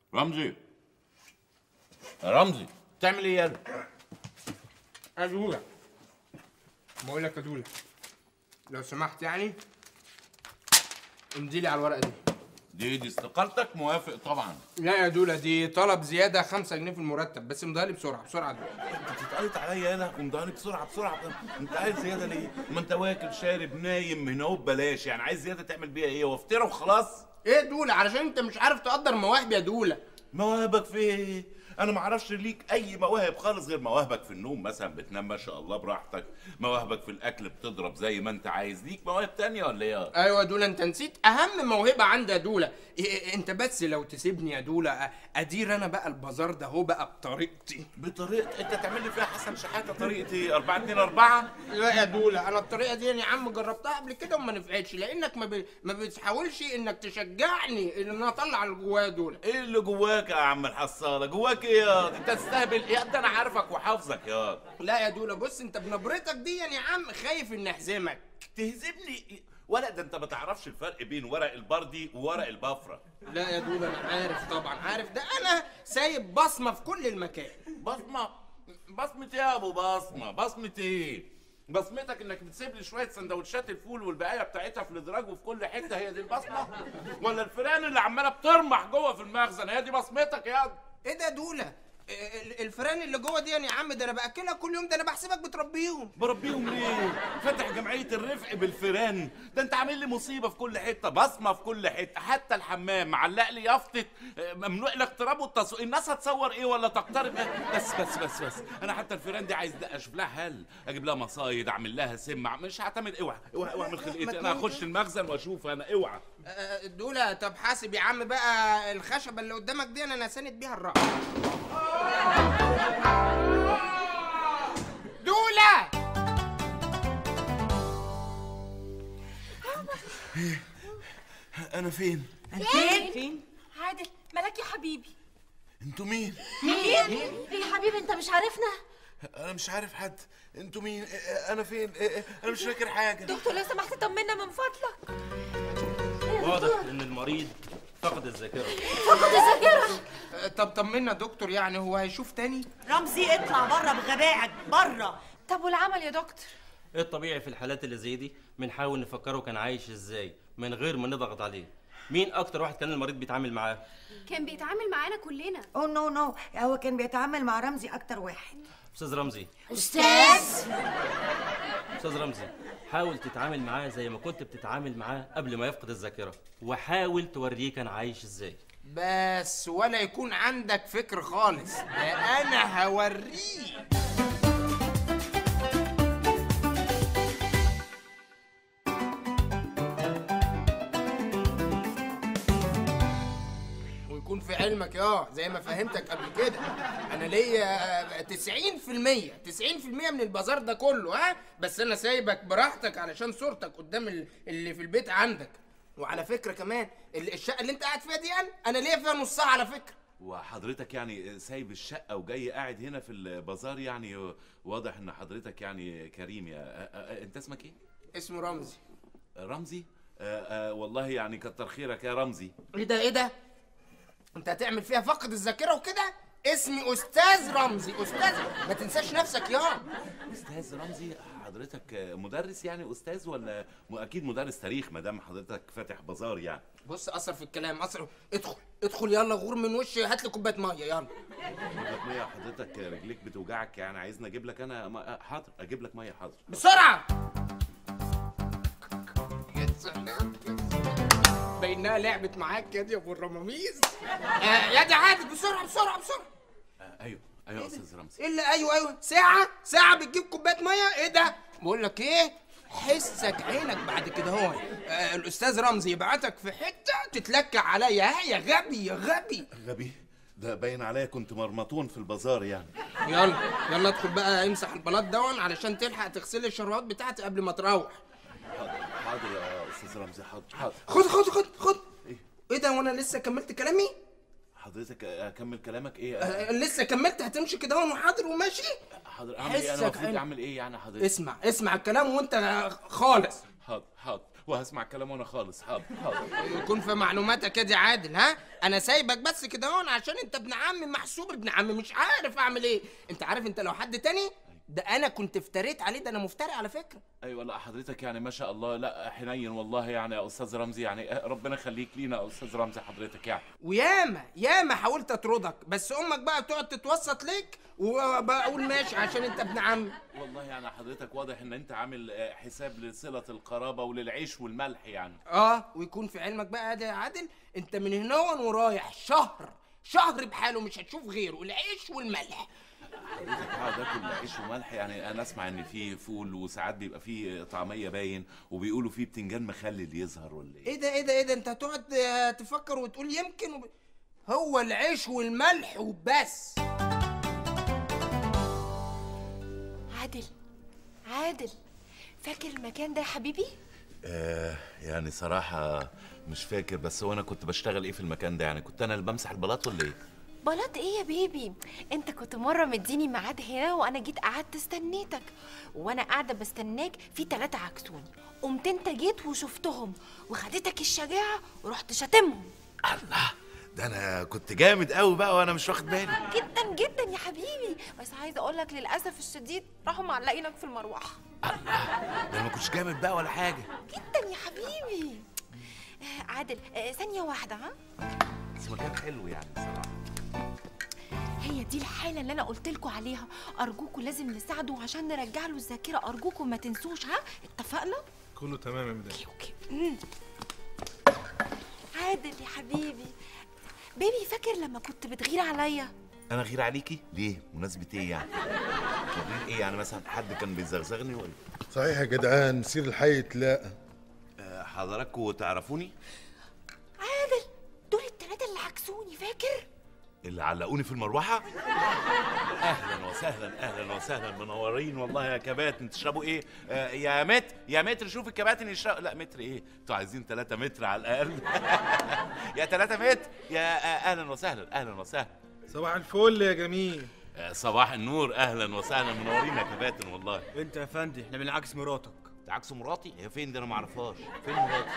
رمزي يا رمزي تعمل ايه يالا يا دولا بقول لك يا دولا لو سمحت يعني امضي لي على الورقه دي دي دي استقالتك موافق طبعا لا يا دولا دي طلب زياده 5 جنيه في المرتب بس امضيها لي بسرعه بسرعه دي. انت بتتقلط عليا يالا ومضاني بسرعه بسرعه انت عايز زياده ليه؟ ما انت واكل شارب نايم هنا ببلاش يعني عايز زياده تعمل بيها ايه وافترى وخلاص ايه يا دولا علشان انت مش عارف تقدر مواهب يا دولا مواهبك في ايه؟ انا ما اعرفش ليك اي مواهب خالص غير مواهبك في النوم مثلا بتنام ما شاء الله براحتك مواهبك في الاكل بتضرب زي ما انت عايز ليك مواهب تانية ولا ايه ايوه يا دولا انت نسيت اهم موهبه عندي يا دولا إيه انت بس لو تسيبني يا دولا أ- ادير انا بقى البازار ده هو بقى بطريقتي بطريقه انت تعمل لي فيها حسن شحاته طريقه ايه 4 2 4 لا يا دولا انا الطريقه دي يا عم جربتها قبل كده وما نفعتش لانك ما, ب... ما بتحاولش انك تشجعني ان انا اطلع اللي جوايا دول ايه اللي جواك يا عم الحصاله جواك ايه يا انت تستهبل ايه ده انا عارفك وحافظك يا لا يا دولا بص انت بنبرتك دي يا عم خايف ان احزمك تهزمني ولا ده انت ما تعرفش الفرق بين ورق البردي وورق البفره لا يا دولا انا عارف طبعا عارف ده انا سايب بصمه في كل المكان بصمه بصمه ايه يا ابو بصمه بصمه ايه بصمتك انك بتسيب لي شويه سندوتشات الفول والبقايه بتاعتها في الادراج وفي كل حته هي دي البصمه ولا الفيران اللي عماله بترمح جوه في المخزن هي دي بصمتك يا ايه ده يا دولا ال- الفيران اللي جوه دي يا عم ده انا باكلها كل يوم ده انا بحسبك بتربيهم بربيهم ليه؟ فاتح جمعية الرفق بالفيران، ده انت عامل لي مصيبة في كل حتة، بصمة في كل حتة، حتى الحمام معلق لي يافطة آه، ممنوع الاقتراب والتصوير، الناس هتصور ايه ولا تقترب إيه؟ بس بس بس بس، انا حتى الفيران دي عايز ده اشوف لها حل، اجيب لها مصايد، اعمل لها سمع، مش هعتمد اوعى اوعى اوعى من ما خلقتي، انا هخش المخزن واشوف انا اوعى. آه، دولا طب حاسب يا عم بقى الخشبه اللي قدامك دي انا نساند بيها الرأس دولا انا فين؟ فين؟ فين؟ عادل مالك يا حبيبي انتوا مين؟ مين؟ ايه يا حبيبي انت مش عارفنا؟ انا مش عارف حد، انتوا مين؟ انا فين؟ انا مش فاكر حاجة. دكتور لو سمحت طمنا من فضلك واضح ان المريض فقد الذاكره فقد الذاكرة آه، طب طمنا يا دكتور يعني هو هيشوف تاني رمزي اطلع بره بغبائك بره طب والعمل يا دكتور؟ الطبيعي في الحالات اللي زي دي بنحاول نفكره كان عايش ازاي من غير ما نضغط عليه مين اكتر واحد كان المريض بيتعامل معاه كان بيتعامل معانا كلنا او نو نو هو كان بيتعامل مع رمزي اكتر واحد استاذ رمزي استاذ استاذ رمزي حاول تتعامل معاه زي ما كنت بتتعامل معاه قبل ما يفقد الذاكره وحاول توريه كان عايش ازاي بس ولا يكون عندك فكر خالص ده انا هوريه ويكون في علمك يا زي ما فهمتك قبل كده انا ليا 90% 90% من البازار ده كله ها بس انا سايبك براحتك علشان صورتك قدام ال- اللي في البيت عندك وعلى فكره كمان ال- الشقه اللي انت قاعد فيها دي انا انا ليا فيها نصها على فكره وحضرتك يعني سايب الشقة وجاي قاعد هنا في البازار يعني واضح ان حضرتك يعني كريم يا أ- أ- انت اسمك ايه؟ اسمه رمزي رمزي؟ آه آه والله يعني كتر خيرك يا رمزي ايه ده ايه ده انت هتعمل فيها فقد الذاكره وكده اسمي استاذ رمزي استاذ ما تنساش نفسك يا استاذ رمزي حضرتك مدرس يعني استاذ ولا م- اكيد مدرس تاريخ ما دام حضرتك فاتح بازار يعني بص اثر في الكلام اثر ادخل ادخل يلا غور من وشي هات لي كوبايه ميه يلا جيب لك ميه حضرتك رجليك بتوجعك يعني عايزني اجيب لك انا م- حاضر اجيب لك ميه حاضر بسرعه يا سلام بينها لعبت معاك يا دي يا ابو الرماميز آه يا دي عادل بسرعه بسرعه بسرعه آه ايوه ايوه يا استاذ رمزي ايه اللي ايوه ايوه ساعه ساعه بتجيب كوبايه ميه ايه ده بقول لك ايه حسك عينك بعد كده هو آه الاستاذ رمزي يبعتك في حته تتلكع عليا ها يا غبي يا غبي غبي ده باين عليا كنت مرمطون في البازار يعني يلا يلا ادخل بقى امسح البلاط دون علشان تلحق تغسل لي الشروات بتاعتي قبل ما تروح حاضر حاضر يا استاذ رمزي حاضر حاضر خد خد خد خد ايه ايه ده وانا لسه كملت كلامي حضرتك اكمل كلامك ايه آه لسه كملت هتمشي كده وانا حاضر وماشي حاضر اعمل ايه انا حسك المفروض عين- اعمل ايه يعني حضرتك اسمع اسمع الكلام وانت خالص حاضر حاضر وهسمع كلامه انا خالص حاضر حاضر يكون في معلوماتك يا دي عادل ها انا سايبك بس كده هون عشان انت ابن عمي محسوب ابن عمي مش عارف اعمل ايه انت عارف انت لو حد تاني ده انا كنت افتريت عليه ده انا مفتري على فكره ايوه لا حضرتك يعني ما شاء الله لا حنين والله يعني يا استاذ رمزي يعني ربنا يخليك لينا يا استاذ رمزي حضرتك يعني وياما ياما حاولت اطردك بس امك بقى بتقعد تتوسط ليك وبقول ماشي عشان انت ابن عمي والله يعني حضرتك واضح ان انت عامل آه، حساب لصله القرابه وللعيش والملح يعني اه ويكون في علمك بقى يا عادل انت من هنا ورايح شهر شهر بحاله مش هتشوف غيره العيش والملح حضرتك قاعد اكل عيش وملح يعني انا اسمع ان في فول وساعات بيبقى في طعميه باين وبيقولوا في بتنجان مخلل يظهر ولا ايه ايه ده ايه ده ايه ده انت هتقعد آه، تفكر وتقول يمكن وب... هو العيش والملح وبس عادل عادل فاكر المكان ده يا حبيبي آه يعني صراحه مش فاكر بس هو انا كنت بشتغل ايه في المكان ده يعني كنت انا اللي بمسح البلاط ولا ايه بلاط ايه يا بيبي انت كنت مره مديني ميعاد هنا وانا جيت قعدت استنيتك وانا قاعده بستناك في ثلاثه عكسوني قمت انت جيت وشفتهم وخدتك الشجاعه ورحت شاتمهم الله ده انا كنت جامد قوي بقى وانا مش واخد بالي جدا جدا يا حبيبي بس عايزه اقول لك للاسف الشديد راحوا معلقينك في المروحه ده انا ما كنتش جامد بقى ولا حاجه جدا يا حبيبي آه، عادل آه، ثانيه واحده ها بس مكان حلو يعني صراحه هي دي الحالة اللي أنا قلت لكم عليها أرجوكوا لازم نساعده عشان نرجع له الذاكرة أرجوكوا ما تنسوش ها اتفقنا؟ كله تمام يا مدام أوكي أوكي مم. عادل يا حبيبي بيبي فاكر لما كنت بتغير عليا انا غير عليكي ليه مناسبه ايه يعني تغيير ايه يعني مثلا حد كان بيزغزغني ولا صحيح يا جدعان سير الحي تلاقى آه، حضراتكوا تعرفوني عادل دول التلاتة اللي عكسوني فاكر؟ اللي علقوني في المروحه اهلا وسهلا اهلا وسهلا منورين والله يا كباتن تشربوا ايه آه يا متر يا متر شوف الكباتن يشرب لا متر ايه انتوا عايزين 3 متر على الاقل يا 3 متر يا آه اهلا وسهلا اهلا وسهلا صباح الفل يا جميل آه صباح النور اهلا وسهلا منورين يا كباتن والله انت يا فندي احنا بنعكس مراتك عكس مراتي هي فين دي انا ما اعرفهاش فين مراتي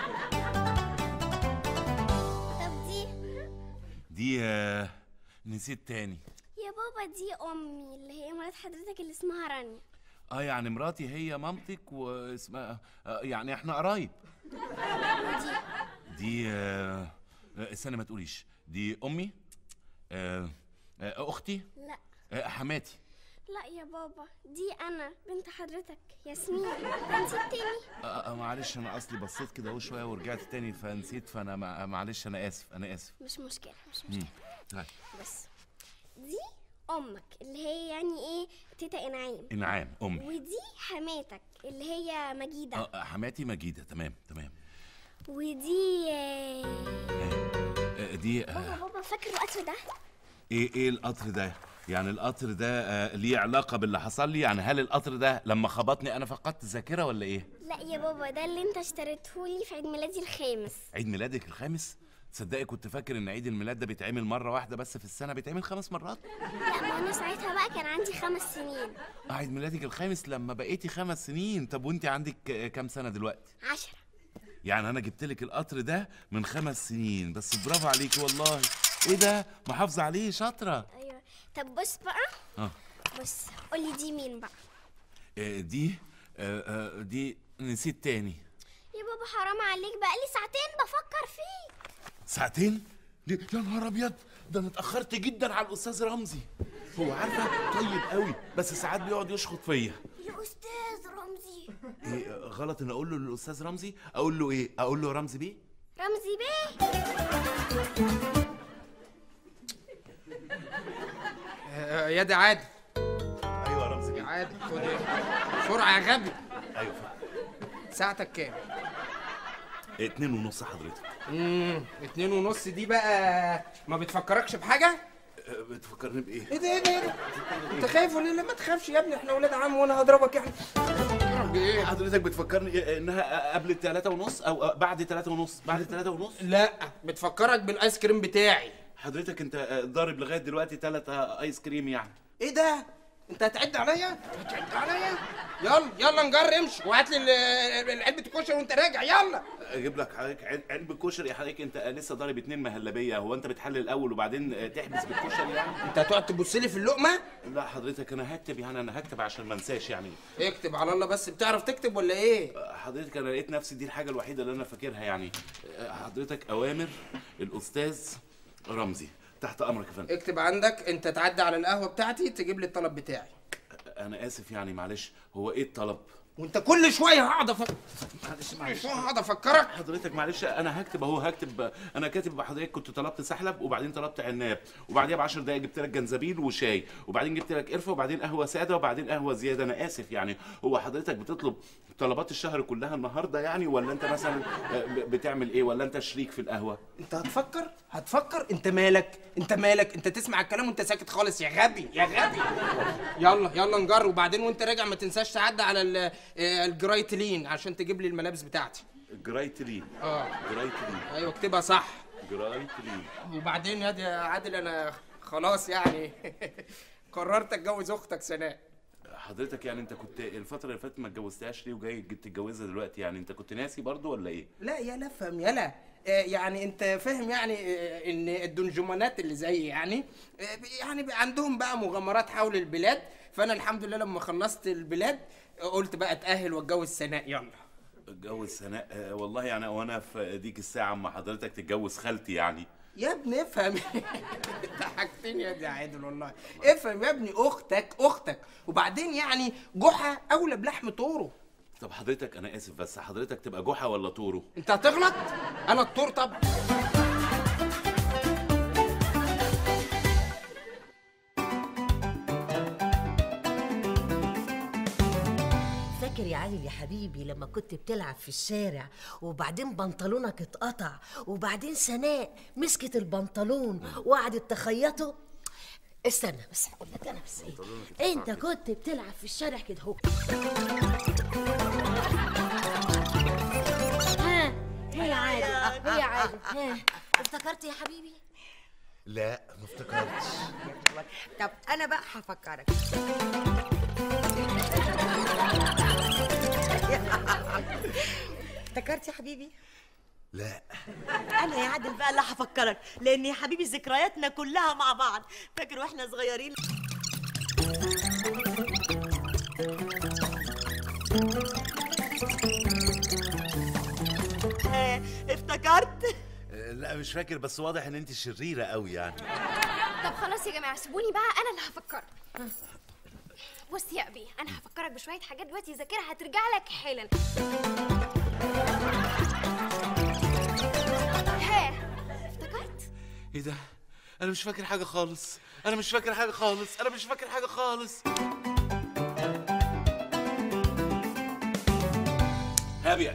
طب دي دي آه نسيت تاني يا بابا دي امي اللي هي مرات حضرتك اللي اسمها رانيا اه يعني مراتي هي مامتك واسمها آه يعني احنا قرايب ودي دي آه آه، استنى ما تقوليش دي امي آه آه اختي لا آه حماتي لا يا بابا دي انا بنت حضرتك ياسمين انت التاني آه آه معلش انا اصلي بصيت كده اهو شويه ورجعت تاني فنسيت فانا مع- معلش انا اسف انا اسف مش مشكله مش مم. مشكله هاي. بس دي امك اللي هي يعني ايه تيتا انعام انعام امي ودي حماتك اللي هي مجيده آه آه، حماتي مجيده تمام تمام ودي آه، آه دي آه بابا بابا فاكر القطر ده ايه ايه القطر ده يعني القطر ده آه ليه علاقه باللي حصل لي يعني هل القطر ده لما خبطني انا فقدت الذاكره ولا ايه لا يا بابا ده اللي انت اشتريته لي في عيد ميلادي الخامس عيد ميلادك الخامس تصدقي كنت فاكر ان عيد الميلاد ده بيتعمل مره واحده بس في السنه بيتعمل خمس مرات لا ما انا ساعتها بقى كان عندي خمس سنين آه، عيد ميلادك الخامس لما بقيتي خمس سنين طب وانت عندك آه، كام سنه دلوقتي عشرة يعني انا جبت لك القطر ده من خمس سنين بس برافو عليكي والله ايه ده محافظه عليه شاطره ايوه طب بص بقى اه بص قولي دي مين بقى آه، دي آه، آه، دي نسيت تاني يا بابا حرام عليك بقى لي ساعتين بفكر فيك ساعتين دي يا نهار ابيض ده انا اتاخرت جدا على الاستاذ رمزي هو عارفه طيب قوي بس ساعات بيقعد يشخط فيا يا استاذ رمزي ايه آه، غلط ان اقول له للاستاذ رمزي اقول له ايه اقول له رمزي بيه رمزي بيه آه، يا دي عادل ايوه رمزي يا عادل خد ايه بسرعه يا غبي ايوه ساعتك كام اتنين ونص حضرتك امم اتنين ونص دي بقى ما بتفكركش بحاجه آه، بتفكرني بايه ايه ده ايه ده ايه ده انت خايف ولا لا ما تخافش يا ابني احنا ولاد عم وانا هضربك يعني ايه حضرتك بتفكرني إيه، انها قبل التلاتة ونص او بعد التلاتة ونص بعد التلاتة ونص لا بتفكرك بالايس كريم بتاعي حضرتك انت آه، ضارب لغايه دلوقتي تلاتة ايس كريم يعني ايه ده انت هتعد عليا هتعد عليا يلا يلا نجر امشي وهات لي ال- ال- علبه الكشري وانت راجع يلا اجيب لك حضرتك عل- علبه كشري يا حضرتك انت لسه ضارب اتنين مهلبيه هو انت بتحلل الاول وبعدين آه، تحبس بالكشري يعني انت هتقعد تبص لي في اللقمه لا حضرتك انا هكتب يعني انا هكتب عشان ما انساش يعني اكتب على الله بس بتعرف تكتب ولا ايه آه، حضرتك انا لقيت نفسي دي الحاجه الوحيده اللي انا فاكرها يعني آه، حضرتك اوامر الاستاذ رمزي تحت امرك يا فندم اكتب عندك انت تعدي على القهوه بتاعتي تجيب لي الطلب بتاعي انا اسف يعني معلش هو ايه الطلب وانت كل شويه هقعد افكر معلش كل شويه هقعد افكرك حضرتك معلش انا هكتب اهو هكتب انا كاتب حضرتك كنت طلبت سحلب وبعدين طلبت عناب وبعديها ب 10 دقايق جبت لك جنزبيل وشاي وبعدين جبت لك قرفه وبعدين قهوه ساده وبعدين قهوه زياده انا اسف يعني هو حضرتك بتطلب طلبات الشهر كلها النهارده يعني ولا انت مثلا آه، ب- بتعمل ايه ولا انت شريك في القهوه انت هتفكر هتفكر انت مالك انت مالك انت تسمع الكلام وانت ساكت خالص يا غبي يا غبي يلا يلا نجر وبعدين وانت راجع ما تنساش تعدي على ال- آه، الجرايتلين عشان تجيب لي الملابس بتاعتي جرايتلين اه جرايتلين ايوه اكتبها صح جرايتلين وبعدين يا دي يا عادل انا خلاص يعني قررت اتجوز اختك سناء حضرتك يعني انت كنت الفتره اللي فاتت ما اتجوزتهاش ليه وجاي تتجوزها دلوقتي يعني انت كنت ناسي برضو ولا ايه لا يلا افهم يلا آه، يعني انت فاهم يعني آه، ان الدنجمانات اللي زي يعني آه، يعني بقى عندهم بقى مغامرات حول البلاد فانا الحمد لله لما خلصت البلاد آه، قلت بقى اتاهل واتجوز سناء يلا اتجوز سناء آه، والله يعني وانا في ديك الساعه اما حضرتك تتجوز خالتي يعني يا ابني افهم ضحكتني يا دي عادل والله افهم يا ابني اختك اختك وبعدين يعني جحا اولى بلحم طوره طب حضرتك انا اسف بس حضرتك تبقى جحا ولا طورو انت هتغلط انا الطور طبعا فاكر يا علي يا حبيبي لما كنت بتلعب في الشارع وبعدين بنطلونك اتقطع وبعدين سناء مسكت البنطلون وقعدت تخيطه استنى بس هقول لك انا بس ايه انت كنت بتلعب في الشارع كده اهو ها هي عادي آه، هي عادي ها افتكرت يا حبيبي لا ما افتكرتش طب انا بقى هفكرك افتكرت يا حبيبي لا انا يا عادل بقى اللي هفكرك لان يا حبيبي ذكرياتنا كلها مع بعض فاكر واحنا صغيرين ها، افتكرت آه، لا مش فاكر بس واضح ان انت شريره قوي يعني طب خلاص يا جماعه سيبوني بقى انا اللي هفكرك بص يا ابي انا هفكرك بشويه حاجات دلوقتي ذاكرها هترجع لك حالا ها افتكرت ايه ده انا مش فاكر حاجه خالص انا مش فاكر حاجه خالص انا مش فاكر حاجه خالص هابيك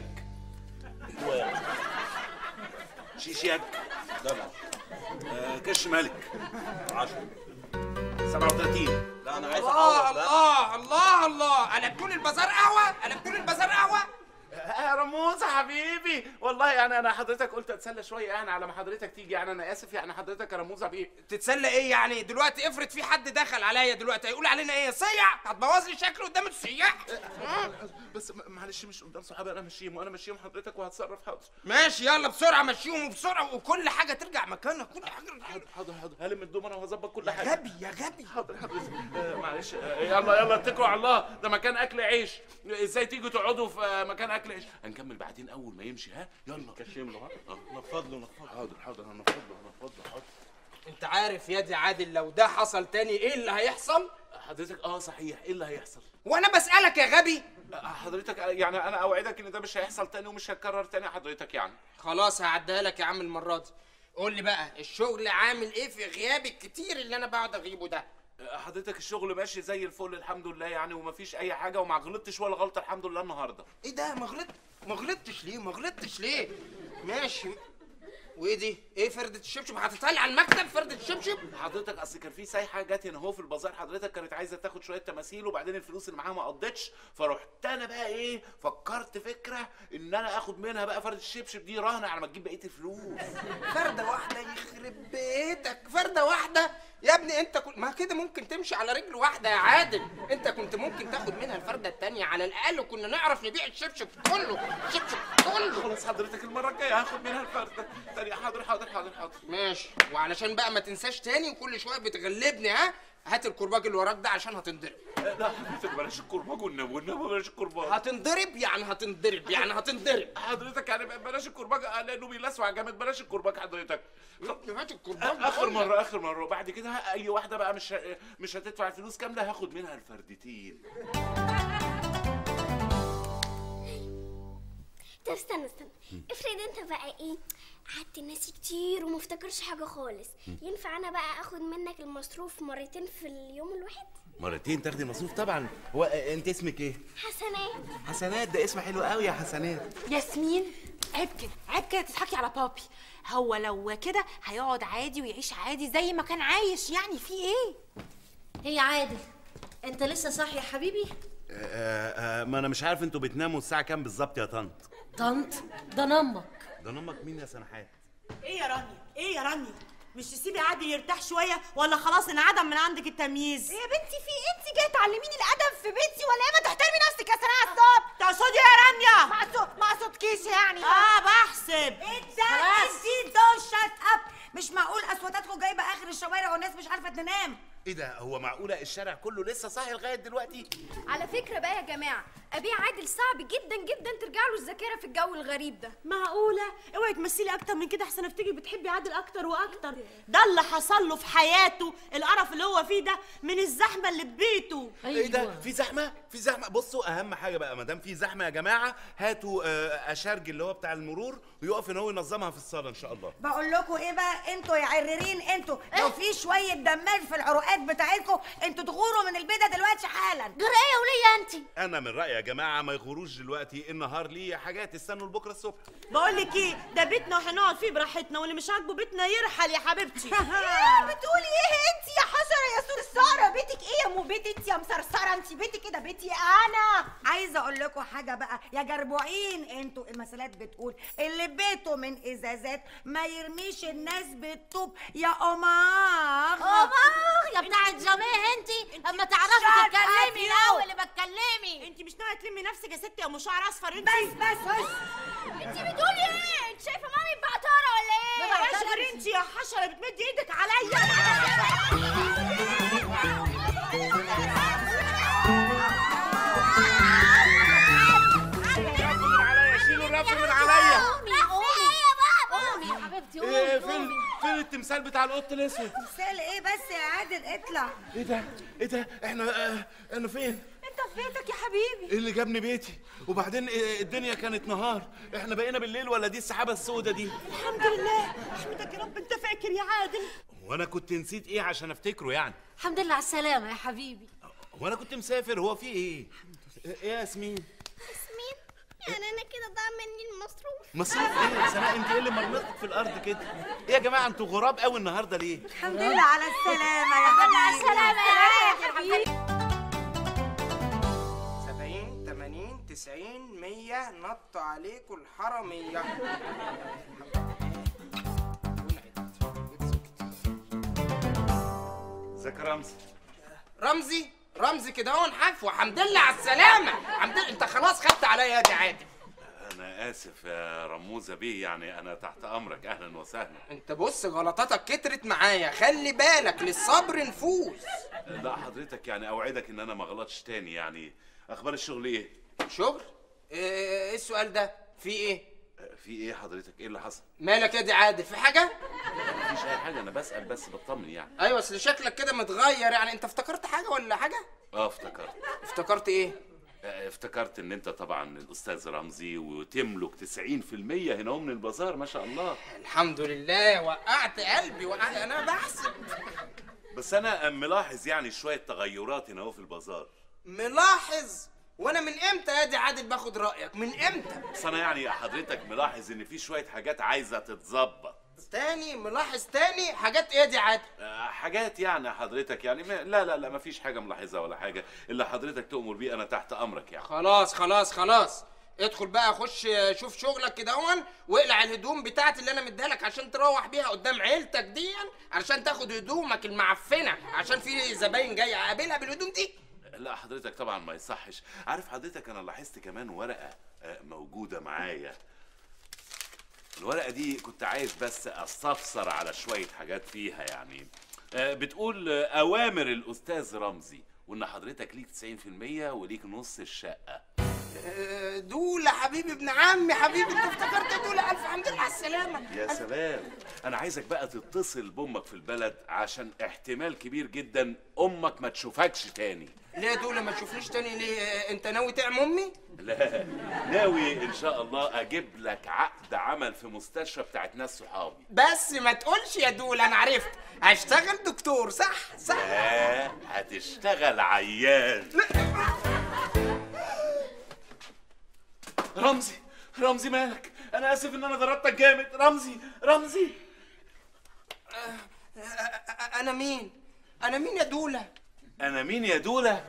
شيشيك طبعا آه كش ملك 10 37 لا انا عايز الله اعوض بقى الله الله الله قلبتوا لي البازار قهوه قلبتوا لي البازار قهوه يا رموز حبيبي والله يعني انا حضرتك قلت اتسلى شويه يعني على ما حضرتك تيجي يعني انا اسف يعني حضرتك يا رموز حبيبي تتسلى ايه يعني دلوقتي افرض في حد دخل عليا دلوقتي هيقول علينا ايه صيع هتبوظ لي شكل قدام السياح بس م- معلش مش قدام صحابي انا ماشيهم وانا ماشيهم حضرتك وهتصرف حاضر ماشي يلا بسرعه مشيهم بسرعه وكل حاجه ترجع مكانها كل حاجه حاضر حاضر حاضر هلم الدومنه وهظبط كل حاجه غبي يا غبي حاضر حاضر آه، معلش آه، يلا يلا اتكلوا على الله ده مكان اكل عيش ازاي تيجوا تقعدوا في آه، مكان اكل عيش هنكمل بعدين اول ما يمشي ها يلا كشم له ها نفض له نفض حاضر حاضر هنفض له هنفض له حاضر انت عارف يا دي عادل لو ده حصل تاني ايه اللي هيحصل حضرتك اه صحيح ايه اللي هيحصل وانا بسالك يا غبي آه، حضرتك آه، يعني انا اوعدك ان ده مش هيحصل تاني ومش هيتكرر تاني حضرتك يعني خلاص هعديها لك يا عم المره دي قول لي بقى الشغل عامل ايه في غيابي الكتير اللي انا بقعد اغيبه ده آه، حضرتك الشغل ماشي زي الفل الحمد لله يعني ومفيش اي حاجه وما غلطتش ولا غلطه الحمد لله النهارده ايه ده ما غلطت ما غلطتش ليه ما غلطتش ليه ماشي وايه دي ايه فردة الشبشب هتطلع على المكتب فردة الشبشب حضرتك اصل كان في سايحه جت هنا اهو في البازار حضرتك كانت عايزه تاخد شويه تماثيل وبعدين الفلوس اللي معاها ما قضتش فرحت انا بقى ايه فكرت فكره ان انا اخد منها بقى فرده الشبشب دي رهن على ما تجيب بقيه الفلوس فردة واحدة يخرب بيتك فردة واحدة يا ابني انت كنت ما كده ممكن تمشي على رجل واحده يا عادل انت كنت ممكن تاخد منها الفرده التانية على الاقل كنا نعرف نبيع الشبشب كله الشبشب كله خلاص حضرتك المره الجايه هاخد منها الفرده تاني حاضر حاضر حاضر حاضر ماشي وعلشان بقى ما تنساش تاني وكل شويه بتغلبني ها هات الكرباج اللي وراك ده عشان هتنضرب لا حضرتك بلاش الكرباج والنبي والنبي بلاش الكرباج هتنضرب يعني هتنضرب يعني هتنضرب حضرتك يعني بلاش الكرباج آه، لانه بيلسوع جامد بلاش الكرباج حضرتك هات الكرباج اخر بقول لك. مره اخر مره وبعد كده اي واحده بقى مش ه- مش هتدفع الفلوس كامله هاخد منها الفردتين طب استنى استنى افرض انت بقى ايه قعدت ناسي كتير وما افتكرش حاجه خالص ينفع انا بقى اخد منك المصروف مرتين في اليوم الواحد مرتين تاخدي مصروف طبعا هو آه، انت اسمك ايه حسنات حسنات ده اسم حلو قوي يا حسنات ياسمين عيب كده عيب كده تضحكي على بابي هو لو كده هيقعد عادي ويعيش عادي زي ما كان عايش يعني في ايه هي عادل انت لسه صاحي يا حبيبي آه آه ما انا مش عارف انتوا بتناموا الساعه كام بالظبط يا طنط طنط ده نمك ده نمك مين يا سنحات ايه يا رانيا ايه يا رانيا مش تسيبي عادل يرتاح شويه ولا خلاص انعدم من عندك التمييز يا بنتي في ايه انت جايه تعلميني الادب في بيتي ولا ايه ما تحترمي نفسك يا سناء الصبح تقصدي يا رانيا ما صوت ما صوتكيش يعني اه بحسب انت انت دول شات اب مش معقول اصواتاتكم جايبه اخر الشوارع والناس مش عارفه تنام ايه ده هو معقوله الشارع كله لسه صاحي لغايه دلوقتي على فكرة بقى يا جماعة أبيع عادل صعب جدا جدا ترجع له الذاكرة في الجو الغريب ده معقولة؟ اوعي تمثلي أكتر من كده أحسن أفتكر بتحبي عادل أكتر وأكتر ده اللي حصل له في حياته القرف اللي هو فيه ده من الزحمة اللي في بيته ايه ده في زحمه في زحمه بصوا اهم حاجه بقى ما دام في زحمه يا جماعه هاتوا آه، اشارج اللي هو بتاع المرور ويقف ان هو ينظمها في الصاله ان شاء الله بقول لكم ايه بقى انتوا يا عررين انتوا لو في شويه دمار في العروقات بتاعتكم انتوا تغوروا من البيت ده دلوقتي حالا جرى ايه يا وليه انت انا من رايي يا جماعه ما يغروش دلوقتي النهار ليه حاجات استنوا لبكره الصبح بقول لك ايه ده بيتنا وهنقعد فيه براحتنا واللي مش عاجبه بيتنا يرحل يا حبيبتي ايه بتقولي ايه انت يا حشره يا صرصاره بيتك ايه يا مو بيت انت يا مسرسره انت بيتك كده بيتي انا عايزه اقول لكم حاجه بقى يا جربوعين انتوا المثلات بتقول اللي بيته من ازازات ما يرميش الناس بالطوب يا قمار قمار يا بتاعت جميه انت اما تعرفي Shut تتكلمي up, you. الاول بتكلمي انت مش ناويه تلمي نفسك يا ستي يا ام شعر اصفر انت بس بس بس أنت بتقولي إيه؟ أنت شايفة مامي بعطارة ولا إيه؟ ما بقاش غير انت يا حشره بتمدي ايدك عليا الرف من عليا شيلوا الرف من عليا قومي قومي قومي يا حبيبتي ايه قومي فين فين التمثال بتاع القط الاسود مثال ايه بس يا عادل اطلع ايه ده ايه ده احنا آه انا فين انت في بيتك يا حبيبي ايه اللي جابني بيتي وبعدين إيه الدنيا كانت نهار احنا بقينا بالليل ولا دي السحابه السوداء دي الحمد لله احمدك يا رب انت فاكر يا عادل وانا كنت نسيت ايه عشان افتكره يعني الحمد لله على السلامه يا حبيبي وانا كنت مسافر هو في ايه ايه يا ياسمين ياسمين يعني انا كده ضاع مني المصروف مصروف ايه سناء انت ايه اللي مرمطك في الارض كده ايه يا جماعه انتوا غراب قوي النهارده ليه الحمد لله على السلامه يا حبيبي على السلامه يا حبيبي 70 80 90 100 نط عليكم الحرامية ازيك يا رمزي رمزي رمزي كده اهو نحف وحمد لله على السلامة حمد لله انت خلاص خدت عليا دي عادي انا اسف يا رموزه بيه يعني انا تحت امرك اهلا وسهلا انت بص غلطاتك كترت معايا خلي بالك للصبر نفوذ لا حضرتك يعني اوعدك ان انا ما غلطش تاني يعني اخبار الشغل ايه شغل ايه السؤال ده في ايه في ايه حضرتك ايه اللي حصل مالك يا دي عادل في حاجة مفيش اي حاجه انا بسال بس بطمن يعني ايوه اصل شكلك كده متغير يعني انت افتكرت حاجة ولا حاجة اه افتكرت افتكرت ايه آه، افتكرت ان انت طبعا الاستاذ رمزي وتملك 90% هنا هو من البازار ما شاء الله الحمد لله وقعت قلبي وقعت انا بحسب بس انا ملاحظ يعني شويه تغيرات هنا هو في البازار ملاحظ وانا من امتى يا دي عادل باخد رايك من امتى بس انا يعني حضرتك ملاحظ ان في شويه حاجات عايزه تتظبط تاني ملاحظ تاني حاجات ايه دي عادل آه، حاجات يعني حضرتك يعني ما لا لا لا ما فيش حاجه ملاحظها ولا حاجه اللي حضرتك تؤمر بيه انا تحت امرك يعني خلاص خلاص خلاص ادخل بقى خش شوف شغلك كده هون واقلع الهدوم بتاعتي اللي انا مديها لك عشان تروح بيها قدام عيلتك دي علشان تاخد هدومك المعفنه عشان في زباين جايه اقابلها بالهدوم دي لا حضرتك طبعا ما يصحش عارف حضرتك انا لاحظت كمان ورقه آه، موجوده معايا الورقه دي كنت عايز بس استفسر على شويه حاجات فيها يعني آه، بتقول آه، اوامر الاستاذ رمزي وان حضرتك ليك 90% وليك نص الشقه آه، دولة حبيبي ابن عمي حبيبي انت افتكرت يا دولة الف حمد لله على السلامة يا سلام انا عايزك بقى تتصل بامك في البلد عشان احتمال كبير جدا امك ما تشوفكش تاني ليه يا دولة ما تشوفنيش تاني ليه آه، انت ناوي تعمى امي لا ناوي ان شاء الله اجيب لك عقد عمل في مستشفى بتاعت ناس صحابي بس ما تقولش يا دولة انا عرفت هشتغل دكتور صح صح لا هتشتغل عيان رمزي رمزي مالك انا اسف ان انا ضربتك جامد رمزي رمزي انا مين انا مين يا دولة انا مين يا دوله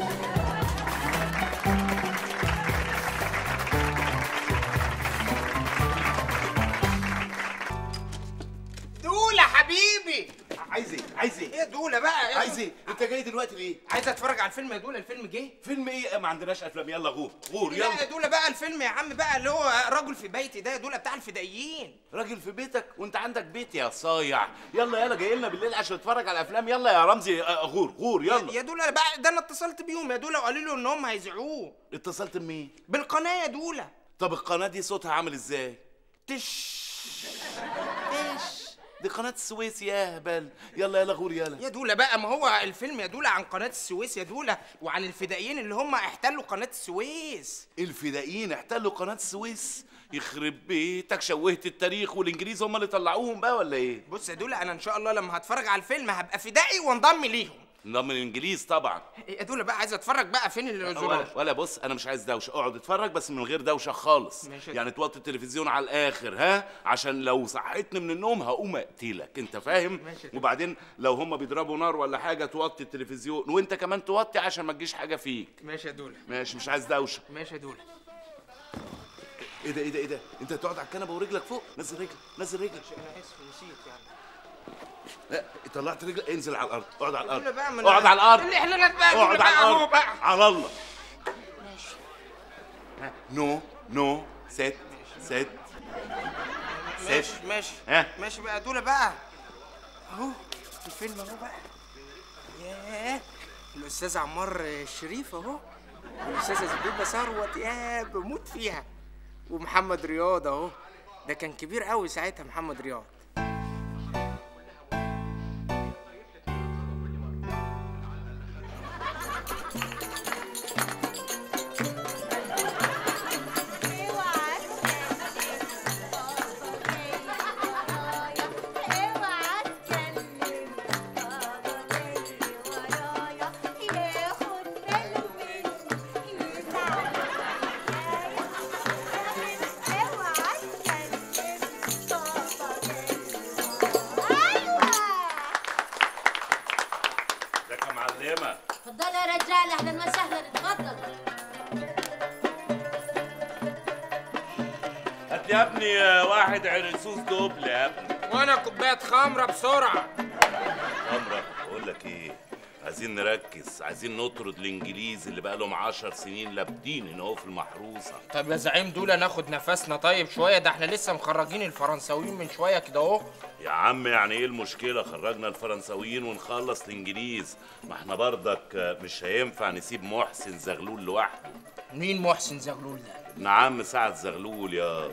دولة حبيبي عايز ايه عايز ايه ايه يا دولة بقى يا عايز ايه انت جاي دلوقتي ليه عايز اتفرج على الفيلم يا دولة الفيلم جه فيلم ايه ما عندناش افلام يلا غور غور لا يا يلا دولة بقى الفيلم يا عم بقى اللي هو رجل في بيتي ده يا دولة بتاع الفدائيين راجل في بيتك وانت عندك بيت يا صايع يلا يلا جاي لنا بالليل عشان نتفرج على افلام يلا يا رمزي آه، غور غور يلا يا دولة بقى ده انا اتصلت بيهم يا دولة وقالوا لي ان هم هيذيعوه اتصلت بمين بالقناة يا دولة طب القناه دي صوتها عامل ازاي تش ايش دي قناه السويس يا هبل يلا يلا غور يلا يا دولة بقى ما هو الفيلم يا دولة عن قناة السويس يا دولة وعن الفدائيين اللي هم احتلوا قناة السويس الفدائيين احتلوا قناه السويس يخرب بيتك شوهت التاريخ والانجليز هم اللي طلعوهم بقى ولا ايه بص يا دولة انا ان شاء الله لما هتفرج على الفيلم هبقى فدائي وانضم ليهم نظام الانجليز طبعا يا دولة بقى عايز اتفرج بقى فين ولا, الزرار ولا بص انا مش عايز دوشه اقعد اتفرج بس من غير دوشه خالص ماشي. يعني توطي التلفزيون على الاخر ها عشان لو صحيتني من النوم هقوم اقتلك انت فاهم ماشي. وبعدين لو هم بيضربوا نار ولا حاجه توطي التلفزيون وانت كمان توطي عشان ما تجيش حاجه فيك ماشي يا دولة ماشي مش عايز دوشه ماشي يا دولة ايه ده ايه ده ايه ده انت هتقعد على الكنبه ورجلك فوق نزل رجلك نزل رجلك انا اسف نسيت يعني لا طلعت رجلك انزل على الارض اقعد على دولة الارض بقى ما أنا- اقعد على الارض الاحلالات بقى دولة اقعد بقى على اهو الارض بقى على الله ها، نو نو ست ست ماشي ست ماشي ها ماشي بقى دولة بقى اهو الفيلم اهو بقى ياه الاستاذ عمار الشريف اهو والاستاذه زبيبه ثروت يا بموت فيها ومحمد رياض اهو ده كان كبير قوي ساعتها محمد رياض ازيك يا معلمه اتفضل يا رجال اهلا وسهلا اتفضل هات لي يا ابني آه، واحد عرسوس دوبل يا ابني وانا كوبايه خمره بسرعه عمرك بقول لك ايه عايزين نركز عايزين نطرد الانجليز اللي بقى لهم 10 سنين لابدين هنا اهو في المحروسه طب يا زعيم دولة ناخد نفسنا طيب شويه ده احنا لسه مخرجين الفرنساويين من شويه كده اهو يا عم يعني ايه المشكله خرجنا الفرنساويين ونخلص الانجليز ما احنا برضك آه، مش هينفع نسيب محسن زغلول لوحده مين محسن زغلول ده ابن عم سعد زغلول يا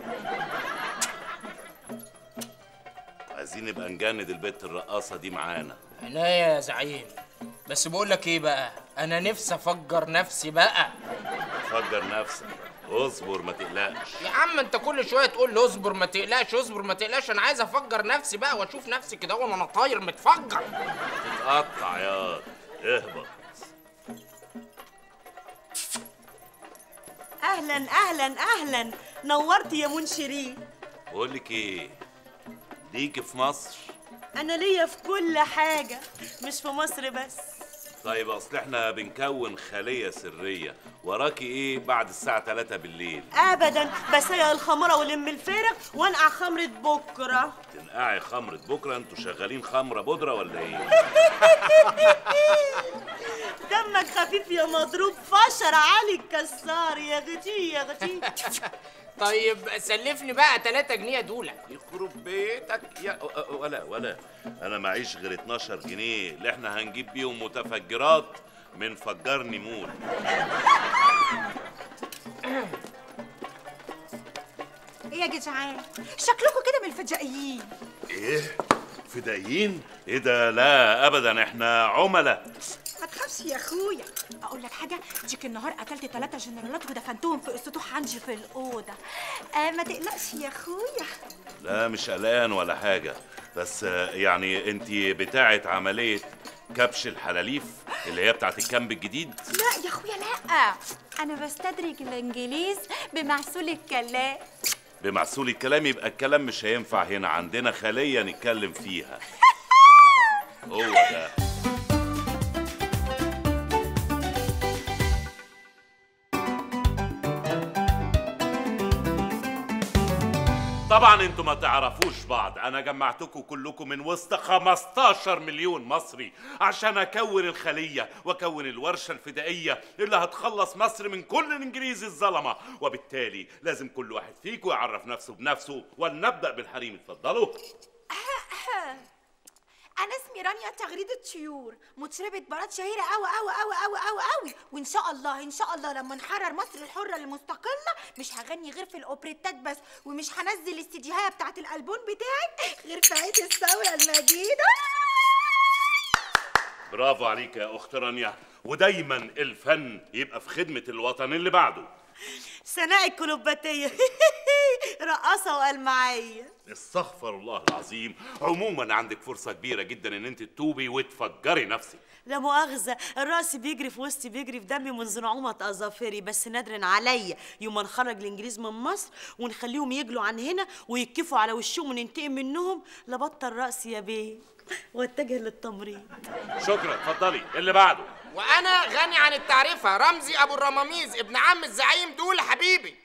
عايزين نبقى نجند البت الرقاصه دي معانا عناية يا زعيم بس بقول لك ايه بقى انا نفسي افجر نفسي بقى فجر نفسك اصبر ما تقلقش يا عم انت كل شويه تقول لي اصبر ما تقلقش اصبر ما تقلقش انا عايز افجر نفسي بقى واشوف نفسي كده وانا طاير متفجر تتقطع يا اهبط اهلا اهلا اهلا نورت يا منشرين بقول لك ايه ليكي في مصر انا ليا في كل حاجه مش في مصر بس طيب اصل احنا بنكون خليه سريه وراكي ايه بعد الساعه 3 بالليل ابدا بسيق الخمره والم الفارغ وانقع خمره بكره تنقعي خمره بكره انتوا شغالين خمره بودره ولا ايه دمك خفيف يا مضروب فشر علي الكسار يا غتي يا غتي طيب سلفني بقى 3 جنيه دول يخرب بيتك يا أ- أ- ولا ولا انا معيش غير 12 جنيه اللي احنا هنجيب بيهم متفجرات من فجرني مول ايه يا جدعان شكلكم كده من الفجائيين ايه فدائيين ايه ده لا ابدا احنا عملاء ما تخافش يا اخويا اقول لك حاجه ديك النهار قتلت ثلاثه جنرالات ودفنتهم في السطوح عندي في الاوضه آه ما تقلقش يا اخويا لا مش قلقان ولا حاجه بس آه، يعني انت بتاعه عمليه كبش الحلاليف اللي هي بتاعه الكامب الجديد لا يا اخويا لا انا بستدرج الانجليز بمعسول الكلام بمعسول الكلام يبقى الكلام مش هينفع هنا عندنا خليه نتكلم فيها هو ده طبعا انتوا ما تعرفوش بعض انا جمعتكم كلكم من وسط 15 مليون مصري عشان اكون الخليه واكون الورشه الفدائيه اللي هتخلص مصر من كل الانجليز الظلمه وبالتالي لازم كل واحد فيكم يعرف نفسه بنفسه ولنبدا بالحريم اتفضلوا انا اسمي رانيا تغريدة طيور مطربة بارات شهيرة قوي قوي قوي قوي قوي قوي وان شاء الله ان شاء الله لما نحرر مصر الحرة المستقلة مش هغني غير في الاوبريتات بس ومش هنزل الاستديوهات بتاعت الالبوم بتاعي غير في عيد الثورة المجيدة برافو عليك يا اخت رانيا ودايما الفن يبقى في خدمه الوطن اللي بعده سناء الكلوباتيه رقصه وقال معايا استغفر الله العظيم عموما عندك فرصه كبيره جدا ان انت تتوبي وتفجري نفسك لا مؤاخذة الرأس بيجري في وسطي بيجري في دمي منذ نعومة أظافري بس نادر عليا يوم ما نخرج الإنجليز من مصر ونخليهم يجلوا عن هنا ويتكفوا على وشهم وننتقم منهم لبطل رأسي يا بيه واتجه للتمريض شكرا اتفضلي اللي بعده وانا غني عن التعريفه رمزي ابو الرماميز ابن عم الزعيم دول حبيبي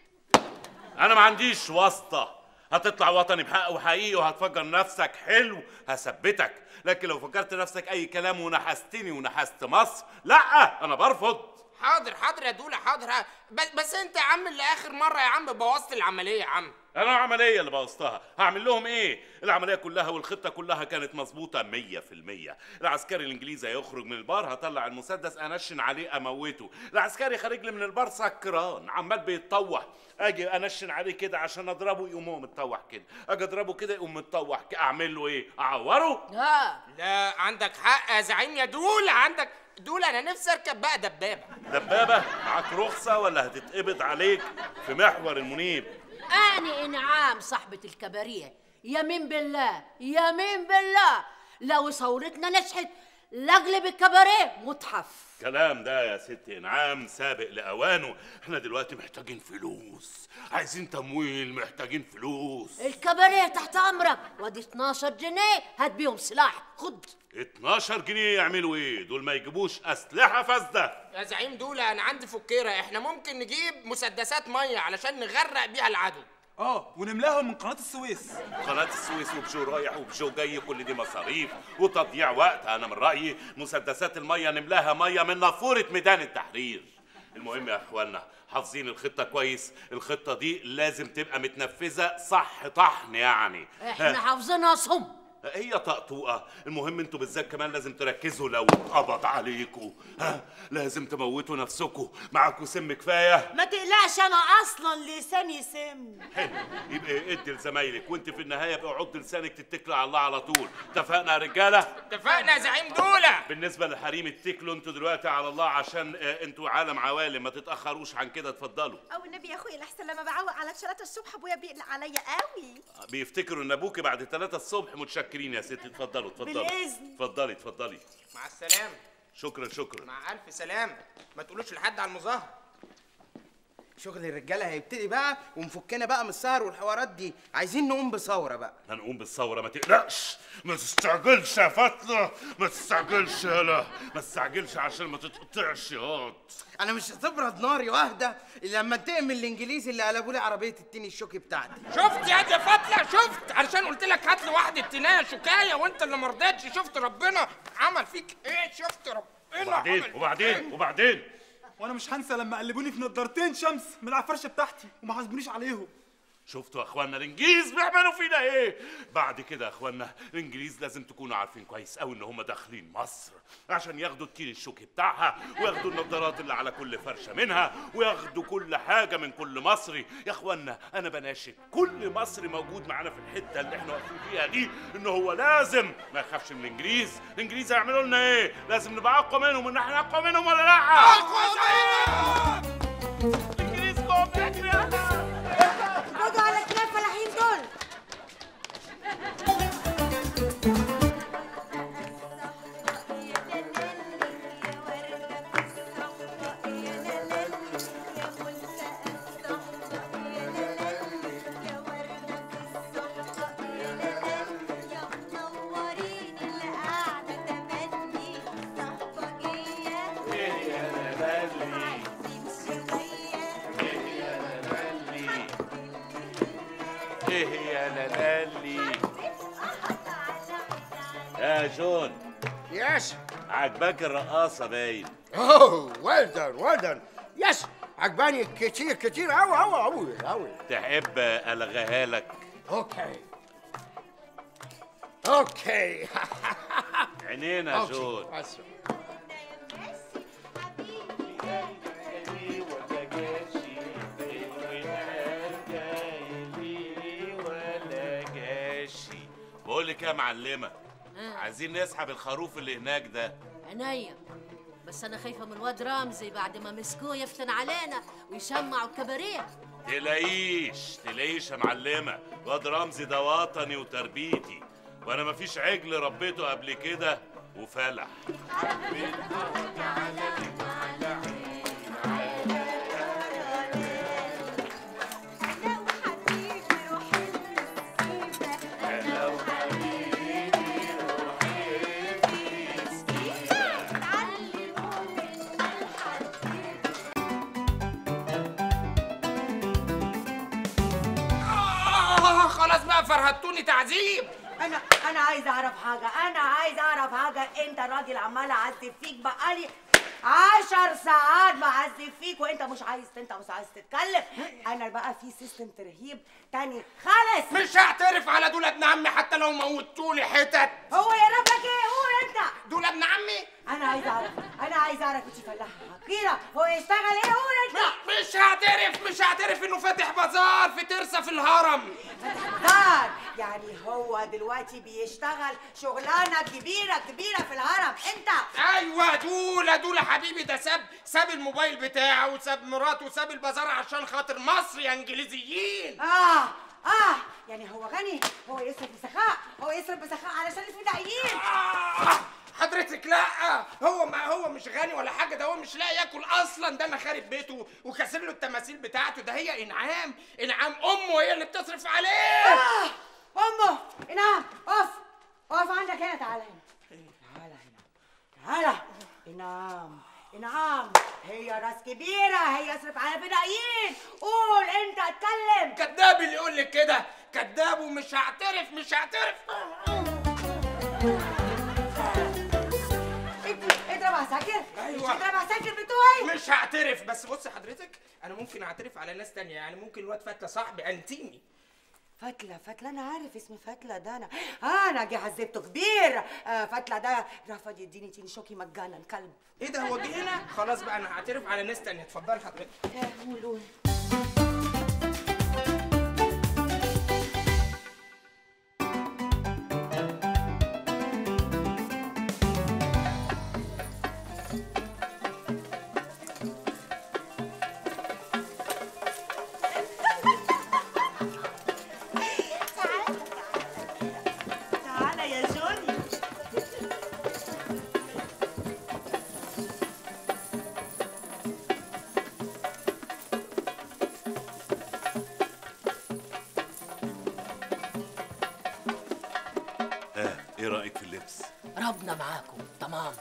انا ما عنديش واسطه هتطلع وطني بحق وحقيقي وهتفجر نفسك حلو هثبتك لكن لو فكرت نفسك اي كلام ونحستني ونحست مصر لا انا برفض حاضر حاضر يا دولة حاضر ها. بس, بس انت يا عم اللي اخر مره يا عم بوظت العمليه يا عم انا العمليه اللي بوظتها هعمل لهم ايه العمليه كلها والخطه كلها كانت مظبوطه 100% العسكري الانجليزي هيخرج من البار هطلع المسدس انشن عليه اموته العسكري خارج لي من البار سكران عمال بيتطوح اجي انشن عليه كده عشان اضربه يقوم هو متطوح كده اجي اضربه كده يقوم متطوح كده. اعمل له ايه اعوره لا لا عندك حق يا زعيم يا دولة عندك دولة انا نفسي اركب بقى دبابه دبابه معاك رخصه ولا هتتقبض عليك في محور المنيب أنا إنعام صاحبة الكباريه يمين بالله يمين بالله لو ثورتنا نجحت لأغلب الكباريه متحف كلام ده يا ست انعام سابق لاوانه احنا دلوقتي محتاجين فلوس عايزين تمويل محتاجين فلوس الكباريه تحت أمرك وادي 12 جنيه هات بيهم سلاح خد 12 جنيه يعملوا ايه دول ما يجيبوش اسلحه فاسده يا زعيم دولة انا عندي فكيره احنا ممكن نجيب مسدسات ميه علشان نغرق بيها العدو اه ونملاهم من قناه السويس قناه السويس وبشو رايح وبشو جاي كل دي مصاريف وتضييع وقت انا من رايي مسدسات الميه نملاها ميه من نافوره ميدان التحرير المهم يا اخوانا حافظين الخطه كويس الخطه دي لازم تبقى متنفذه صح طحن يعني احنا حافظينها صم هي طقطوقه المهم انتوا بالذات كمان لازم تركزوا لو اتقبض عليكوا ها لازم تموتوا نفسكوا معاكوا سم كفايه ما تقلقش أنا أصلا لساني سم حلو يبقى ادي لزمايلك وانت في النهايه بقى عض لسانك تتكل على الله على طول اتفقنا يا رجاله اتفقنا يا زعيم دولة بالنسبه للحريم اتكلوا انتوا دلوقتي على الله عشان آه، انتوا عالم عوالم ما تتاخروش عن كده اتفضلوا او النبي يا اخويا لحسن لما بعوق على ثلاثة الصبح ابويا بيقلق عليا قوي بيفتكروا ان ابوكي بعد 3 الصبح متشكرين يا ستي اتفضلوا اتفضلوا بالإذن. اتفضلي اتفضلي مع السلامه شكرا شكرا مع الف سلامه ما تقولوش لحد على المظاهره شغل الرجاله هيبتدي بقى ومفكنا بقى من السهر والحوارات دي عايزين نقوم بثوره بقى هنقوم بالثوره ما تقلقش ما تستعجلش يا فتله ما تستعجلش يالا ما تستعجلش عشان ما تتقطعش ياض انا مش هتبرد ناري واهدى الا لما انتقم من الانجليزي اللي قلبوا لي عربيه التين الشوكي بتاعتي شفت يا دي فتله شفت علشان قلت لك هات لي واحده تنايه شكايه وانت اللي ما رضيتش شفت ربنا عمل فيك ايه شفت ربنا وبعدين عمل وبعدين وبعدين وانا مش هنسى لما قلبوني في نضارتين شمس من على الفرشه بتاعتي وما حاسبونيش عليهم شفتوا يا اخوانا الانجليز بيعملوا فينا ايه بعد كده يا اخوانا الانجليز لازم تكونوا عارفين كويس قوي ان هم داخلين مصر عشان ياخدوا التين الشوكي بتاعها وياخدوا النضارات اللي على كل فرشه منها وياخدوا كل حاجه من كل مصري يا اخوانا انا بناشد كل مصري موجود معانا في الحته اللي احنا واقفين فيها دي ان هو لازم ما يخافش من الانجليز الانجليز هيعملوا لنا ايه لازم نبقى اقوى منهم ان احنا اقوى منهم ولا لا الانجليز جم اجري خدوا على كلاب فلاحين دول ايه يا لالي يا جون يس عجباك الرقاصه باين اوه ويل دان ويل دان يس عجباني كتير كتير قوي قوي قوي قوي تحب الغيها لك اوكي اوكي عينينا يا أوكي. جون بس. بقول لك يا معلمه عايزين نسحب الخروف اللي هناك ده عينيا بس انا خايفه من الواد رمزي بعد ما مسكوه يفتن علينا ويشمع الكباريه تلاقيش تلاقيش يا معلمه واد رمزي ده وطني وتربيتي وانا مفيش عجل ربيته قبل كده وفلح آه خلاص بقى فرهدتوني تعذيب انا انا عايز اعرف حاجه انا عايز اعرف حاجه انت راجل عمال اعذب فيك بقالي عشر ساعات بعذب فيك وانت مش عايز انت مش عايز تتكلم انا بقى في سيستم ترهيب تاني خالص مش هعترف على دول ابن عمي حتى لو موتولي حتت هو يا رب لك ايه قول انت دول ابن عمي انا عايز اعرف انا عايز اعرف انت فلاحه حقيره هو يشتغل ايه قول انت مش هعترف مش هعترف انه فاتح بازار في ترسه في الهرم دار يعني هو دلوقتي بيشتغل شغلانه كبيره كبيره في الهرم انت ايوه دول دول يا حبيبي ده ساب ساب الموبايل بتاعه وساب مراته وساب البازار عشان خاطر مصر يا انجليزيين اه اه يعني هو غني هو يصرف بسخاء هو يصرف بسخاء علشان الفدائيين آه حضرتك لا هو ما هو مش غني ولا حاجه ده هو مش لاقي ياكل اصلا ده انا خارب بيته وكاسر له التماثيل بتاعته ده هي انعام انعام امه هي اللي بتصرف عليه آه امه انعام اقف اقف عندك هنا تعالى هنا تعالى هنا تعالى انعام انعام هي راس كبيره هي يصرف على الفدائيين قول انت اتكلم كذاب اللي يقول لك كده كذاب ومش هعترف مش هعترف اضرب عساكر أيوة. اضرب عساكر بتوعي مش هعترف بس بص حضرتك انا ممكن اعترف على ناس تانية يعني ممكن الواد فتله صاحبي انتيمي فتلة فتلة أنا عارف اسم فتلة ده أنا آه أنا جه عذبته كبير آه فتلة ده رفض يديني تيني شوكي مجانا كلب ايه ده هو جه هنا خلاص بقى انا هعترف على ناس تانية اتفضلي حضرتك قول قول تعالى يا جوني ضربنا معاكم تمام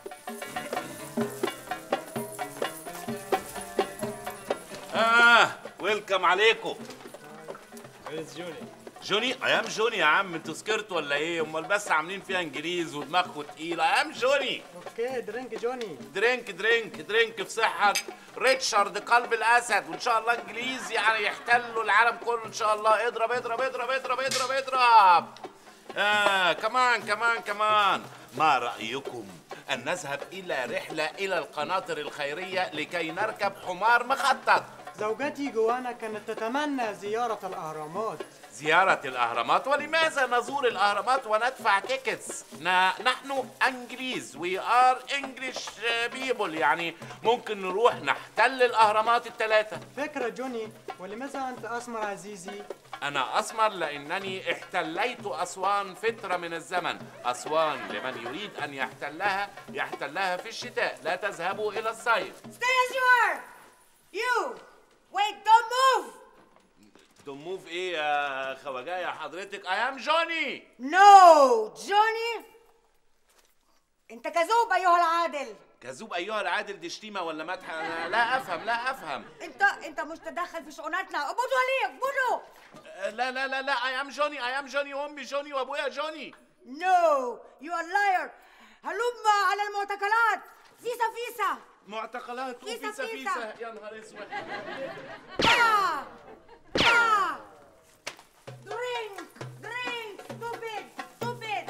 اه ويلكم عليكم عايز جوني جوني ايام جوني يا عم انتوا سكرتوا ولا ايه امال بس عاملين فيها انجليز ودماغكم تقيله ايام جوني اوكي درينك جوني درينك درينك درينك في صحة ريتشارد قلب الأسد وإن شاء الله إنجليز يعني يحتلوا العالم كله إن شاء الله اضرب اضرب اضرب اضرب اضرب اضرب آه كمان كمان كمان ما رأيكم أن نذهب إلى رحلة إلى القناطر الخيرية لكي نركب حمار مخطط زوجتي جوانا كانت تتمنى زيارة الأهرامات زيارة الأهرامات ولماذا نزور الأهرامات وندفع تيكتس نحن انجليز وي ار انجلش بيبل يعني ممكن نروح نحتل الأهرامات الثلاثة فكرة جوني ولماذا أنت أسمر عزيزي؟ أنا أسمر لأنني احتليت أسوان فترة من الزمن أسوان لمن يريد أن يحتلها يحتلها في الشتاء لا تذهبوا إلى الصيف Stay as you are. You. Wait, don't move. تموف إيه يا خواجاية حضرتك أيام جوني No, جوني. انت كذوب ايها العادل. كذوب أيها العادل دي شتيمة ولا مدح أنا لا أفهم لا أفهم انت انت مش تدخل في شؤوناتنا. اقبضوا عليك، اقبضوا. لا لا لا لا أيام جوني أيام جوني وأمي جوني وأبويا جوني No, you are liar. هلم على المعتقلات. فيسا فيسا. معتقلات فيسا وفيسا فيسا. فيسا يا نهار اسود Ah! Ah! Drink! Drink! Stupid! Stupid!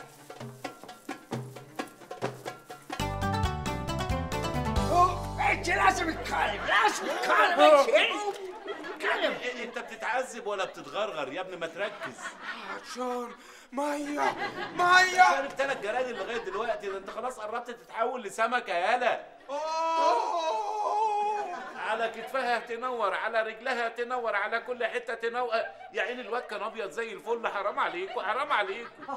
انت لازم تتكلم لازم تتكلم انت اتكلم انت بتتعذب ولا بتتغرغر يا ابني ما تركز عطشان ميه ميه شارب ثلاث جرادل لغايه دلوقتي ده انت خلاص قربت تتحول لسمكه يالا على كتفها تنور على رجلها تنور على كل حته تنور يا عيني الواد كان ابيض زي الفل حرام عليكم حرام عليكم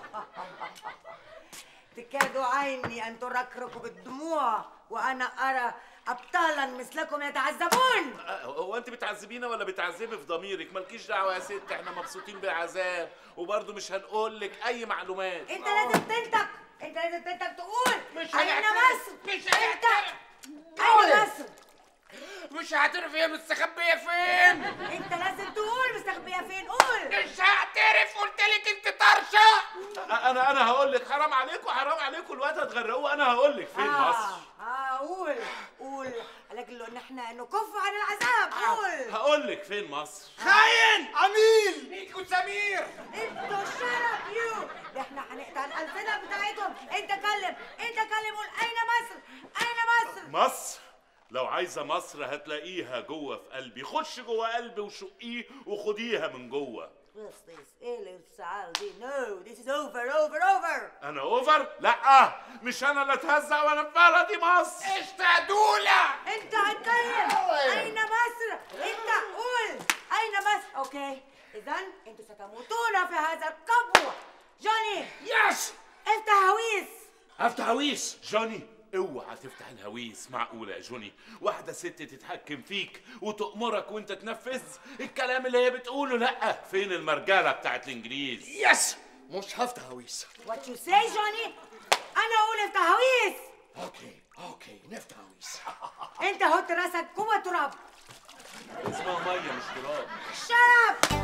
تكاد عيني أن تركرك بالدموع وأنا أرى أبطالا مثلكم يتعذبون هو انت بتعذبينا ولا بتعذبي في ضميرك مالكيش دعوه يا ست احنا مبسوطين بالعذاب وبرضه مش هنقول لك اي معلومات أنت لازم تنطق أنت لازم تنطق تقول مش أين هيعترف. مصر؟ مش أنت هيعترف. أين مصر؟ مش هعترف هي مستخبيه فين أنت لازم تقول مستخبية فين قول مش هعترف قلت لك انت طرشه انا انا هقول لك حرام عليكم حرام عليكم الواد هتغرقوه انا هقول لك فين آه، مصر آه قول قول لكن إن إحنا نكف عن العذاب قول هقول لك فين مصر خاين عميل ميكو سمير انتوا شرب يو ده احنا هنقطع الألسنة بتاعتهم انت كلم انت كلم قول أين مصر أين مصر مصر لو عايزه مصر هتلاقيها جوه في قلبي خش جوه قلبي وشقيه وخديها من جوه What's this? الانفعال دي no this is over over over انا اوفر لا مش انا اللي اتهزق وانا في بلدي مصر اشتهدوله انت هتكلم أين مصر انت قول أين مصر اوكي إذا انتوا ستموتون في هذا القبو جوني يس افتح هويس افتح هويس جوني اوعى تفتح الهويس معقولة يا جوني واحدة ست تتحكم فيك وتأمرك وانت تنفذ الكلام اللي هي بتقوله لا فين المرجلة بتاعت الانجليز يس مش هفتح هويس What you say جوني أنا أقول افتح هويس اوكي اوكي نفتح هويس انت حط راسك جوه التراب اسمها مية مش تراب شرب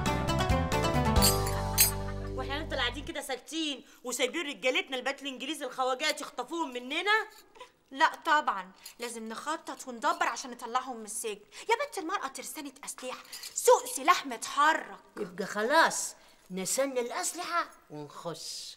واحنا هنفضل قاعدين كده ساكتين وسايبين رجالتنا البات الانجليزي الخواجات يخطفوهم مننا لا طبعا لازم نخطط وندبر عشان نطلعهم من السجن يا بنت المرأة ترسانة أسلحة سوق سلاح متحرك يبقى خلاص نسن الأسلحة ونخش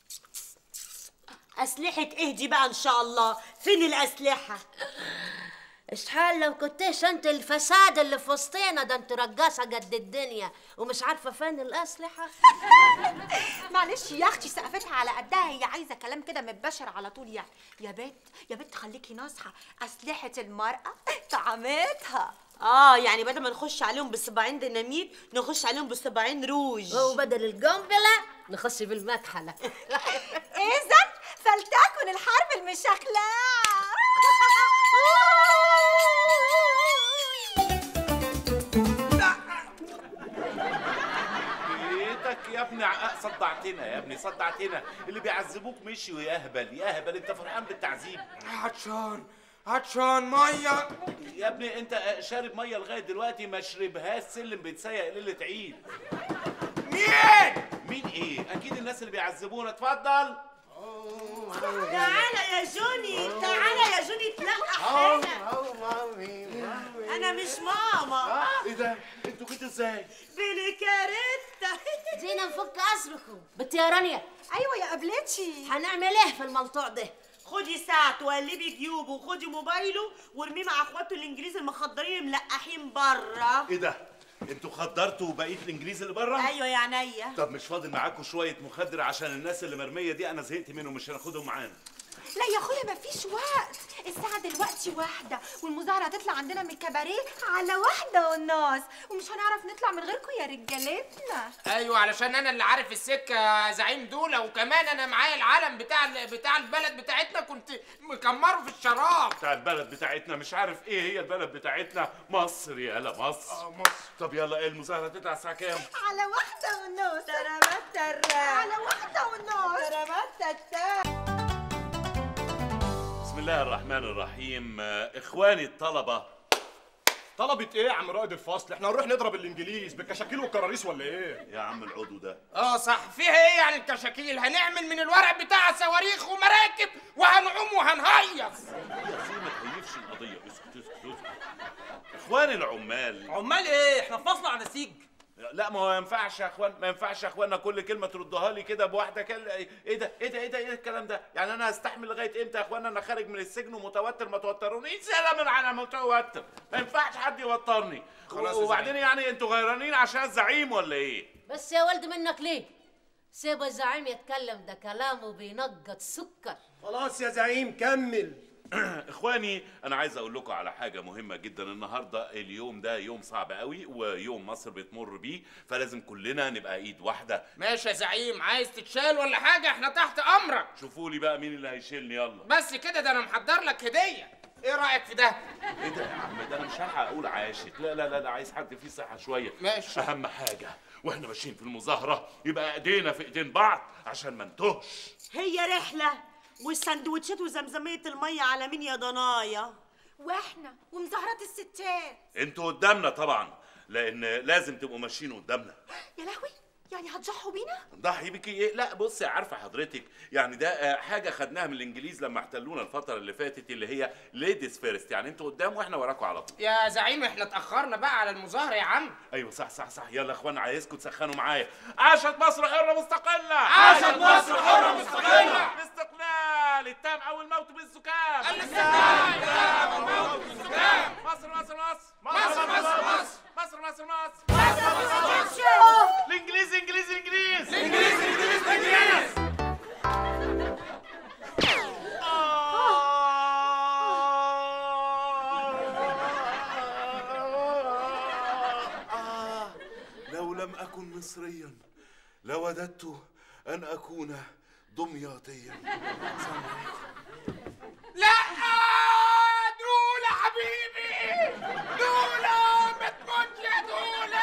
اسلحه ايه دي بقى ان شاء الله فين الاسلحه اشحال لو كنتش انت الفساد اللي في وسطينا ده انت رقاصة قد الدنيا ومش عارفة فين الأسلحة معلش يا اختي سقفتها على قدها هي عايزه كلام كده متبشر على طول يعني يا بنت يا بنت خليكي ناصحه اسلحه المراه طعمتها اه يعني بدل ما نخش عليهم بصباعين ديناميت نخش عليهم بصباعين روج وبدل القنبلة نخش بالمكحلة اذا فلتكن الحرب المشخلاه بيتك يا ابني عقاق صدعتني صدعتنا يا ابني صدعتنا اللي بيعذبوك مشيوا يا اهبل يا اهبل انت فرحان بالتعذيب عطشان عطشان ميه يا ابني انت شارب ميه لغايه دلوقتي ما شربهاش سلم بيتسيق ليله عيد مين مين ايه اكيد الناس اللي بيعذبونا اتفضل تعالى يا جوني تعالى يا جوني تلقح هنا انا مش ماما ايه ده انتوا كده ازاي بالكاريتا جينا نفك اسركم بنت يا رانيا ايوه يا قبلتي هنعمل ايه في الموضوع ده خدي ساعته وقلبي جيوبه وخدي موبايله وارميه مع اخواته الانجليز المخدرين ملقحين بره ايه ده انتوا خدرتوا بقيه الانجليز اللي بره ايوه يا عينيا طب مش فاضل معاكم شويه مخدر عشان الناس اللي مرميه دي انا زهقت منهم مش هناخدهم معانا لا يا اخويا مفيش وقت الساعة دلوقتي واحدة والمظاهرة هتطلع عندنا من الكباريه على واحدة والناس ومش هنعرف نطلع من غيركم يا رجالتنا ايوه علشان انا اللي عارف السكه يا زعيم دوله وكمان انا معايا العلم بتاع ال- بتاع البلد بتاعتنا كنت مكمره في الشراب بتاع البلد بتاعتنا مش عارف ايه هي البلد بتاعتنا مصر يالا مصر اه مصر طب يلا ايه المظاهره تطلع الساعه كام على واحدة والناس ترامات على واحدة والناس ترامات بسم الله الرحمن الرحيم آه، اخواني الطلبه طلبت ايه يا عم رائد الفصل احنا هنروح نضرب الانجليز بالكشاكيل والكراريس ولا ايه يا عم العضو ده اه صح فيها ايه يعني الكشاكيل هنعمل من الورق بتاع صواريخ ومراكب وهنعوم وهنهيص يا سيدي ما تهيفش القضيه اسكت اسكت اسكت اخواني العمال عمال ايه احنا في مصنع نسيج لا ما هو ما ينفعش يا اخوان ما ينفعش يا اخوانا كل كلمه تردها لي كده بواحده كل ايه ده ايه ده ايه ده ايه الكلام ده يعني انا هستحمل لغايه امتى يا اخوانا انا خارج من السجن ومتوتر ما توترونيش سلام على متوتر ما ينفعش حد يوترني خلاص يا وبعدين يعني انتوا غيرانين عشان الزعيم ولا ايه بس يا ولد منك ليه سيب الزعيم يتكلم ده كلامه بينقط سكر خلاص يا زعيم كمل اخواني انا عايز اقول لكم على حاجه مهمه جدا النهارده اليوم ده يوم صعب قوي ويوم مصر بتمر بيه فلازم كلنا نبقى ايد واحده ماشي يا زعيم عايز تتشال ولا حاجه احنا تحت امرك شوفوا لي بقى مين اللي هيشيلني يلا بس كده ده انا محضر لك هديه ايه رايك في ده ايه ده يا عم ده انا مش هلحق اقول عاشت لا لا لا, لا عايز حد فيه صحه شويه ماشي. اهم حاجه واحنا ماشيين في المظاهره يبقى ايدينا في ايدين بعض عشان ما نتوهش هي رحله والسندوتشات وزمزميه الميه على مين يا ضنايا واحنا ومظاهرات الستات انتوا قدامنا طبعا لان لازم تبقوا ماشيين قدامنا يا لهوي يعني هتضحوا بينا ضحي بيكي ايه لا بصي عارفه حضرتك يعني ده آه، حاجه خدناها من الانجليز لما احتلونا الفتره اللي فاتت اللي هي ليديز فيرست يعني انتوا قدام واحنا وراكوا على طول يا زعيم احنا اتاخرنا بقى على المظاهره يا عم ايوه صح صح صح يلا يا اخوانا عايزكم تسخنوا معايا عاشت مصر حره مستقله عاشت مصر حرة مستقلة. الاستقلال التام او الموت بالزكام الاستقلال التام أو الموت بالزكام. مصر مصر مصر مصر، مصر، مصر. مصر مصر مصر مصر. الانجليز انجليز انجليز الإنجليز، الإنجليز، الإنجليز. آه لو لم أكن مصريا لوددت أن أكون دمياطيا السلام عليكم لا دولة حبيبي دولة ما تموتش يا دولة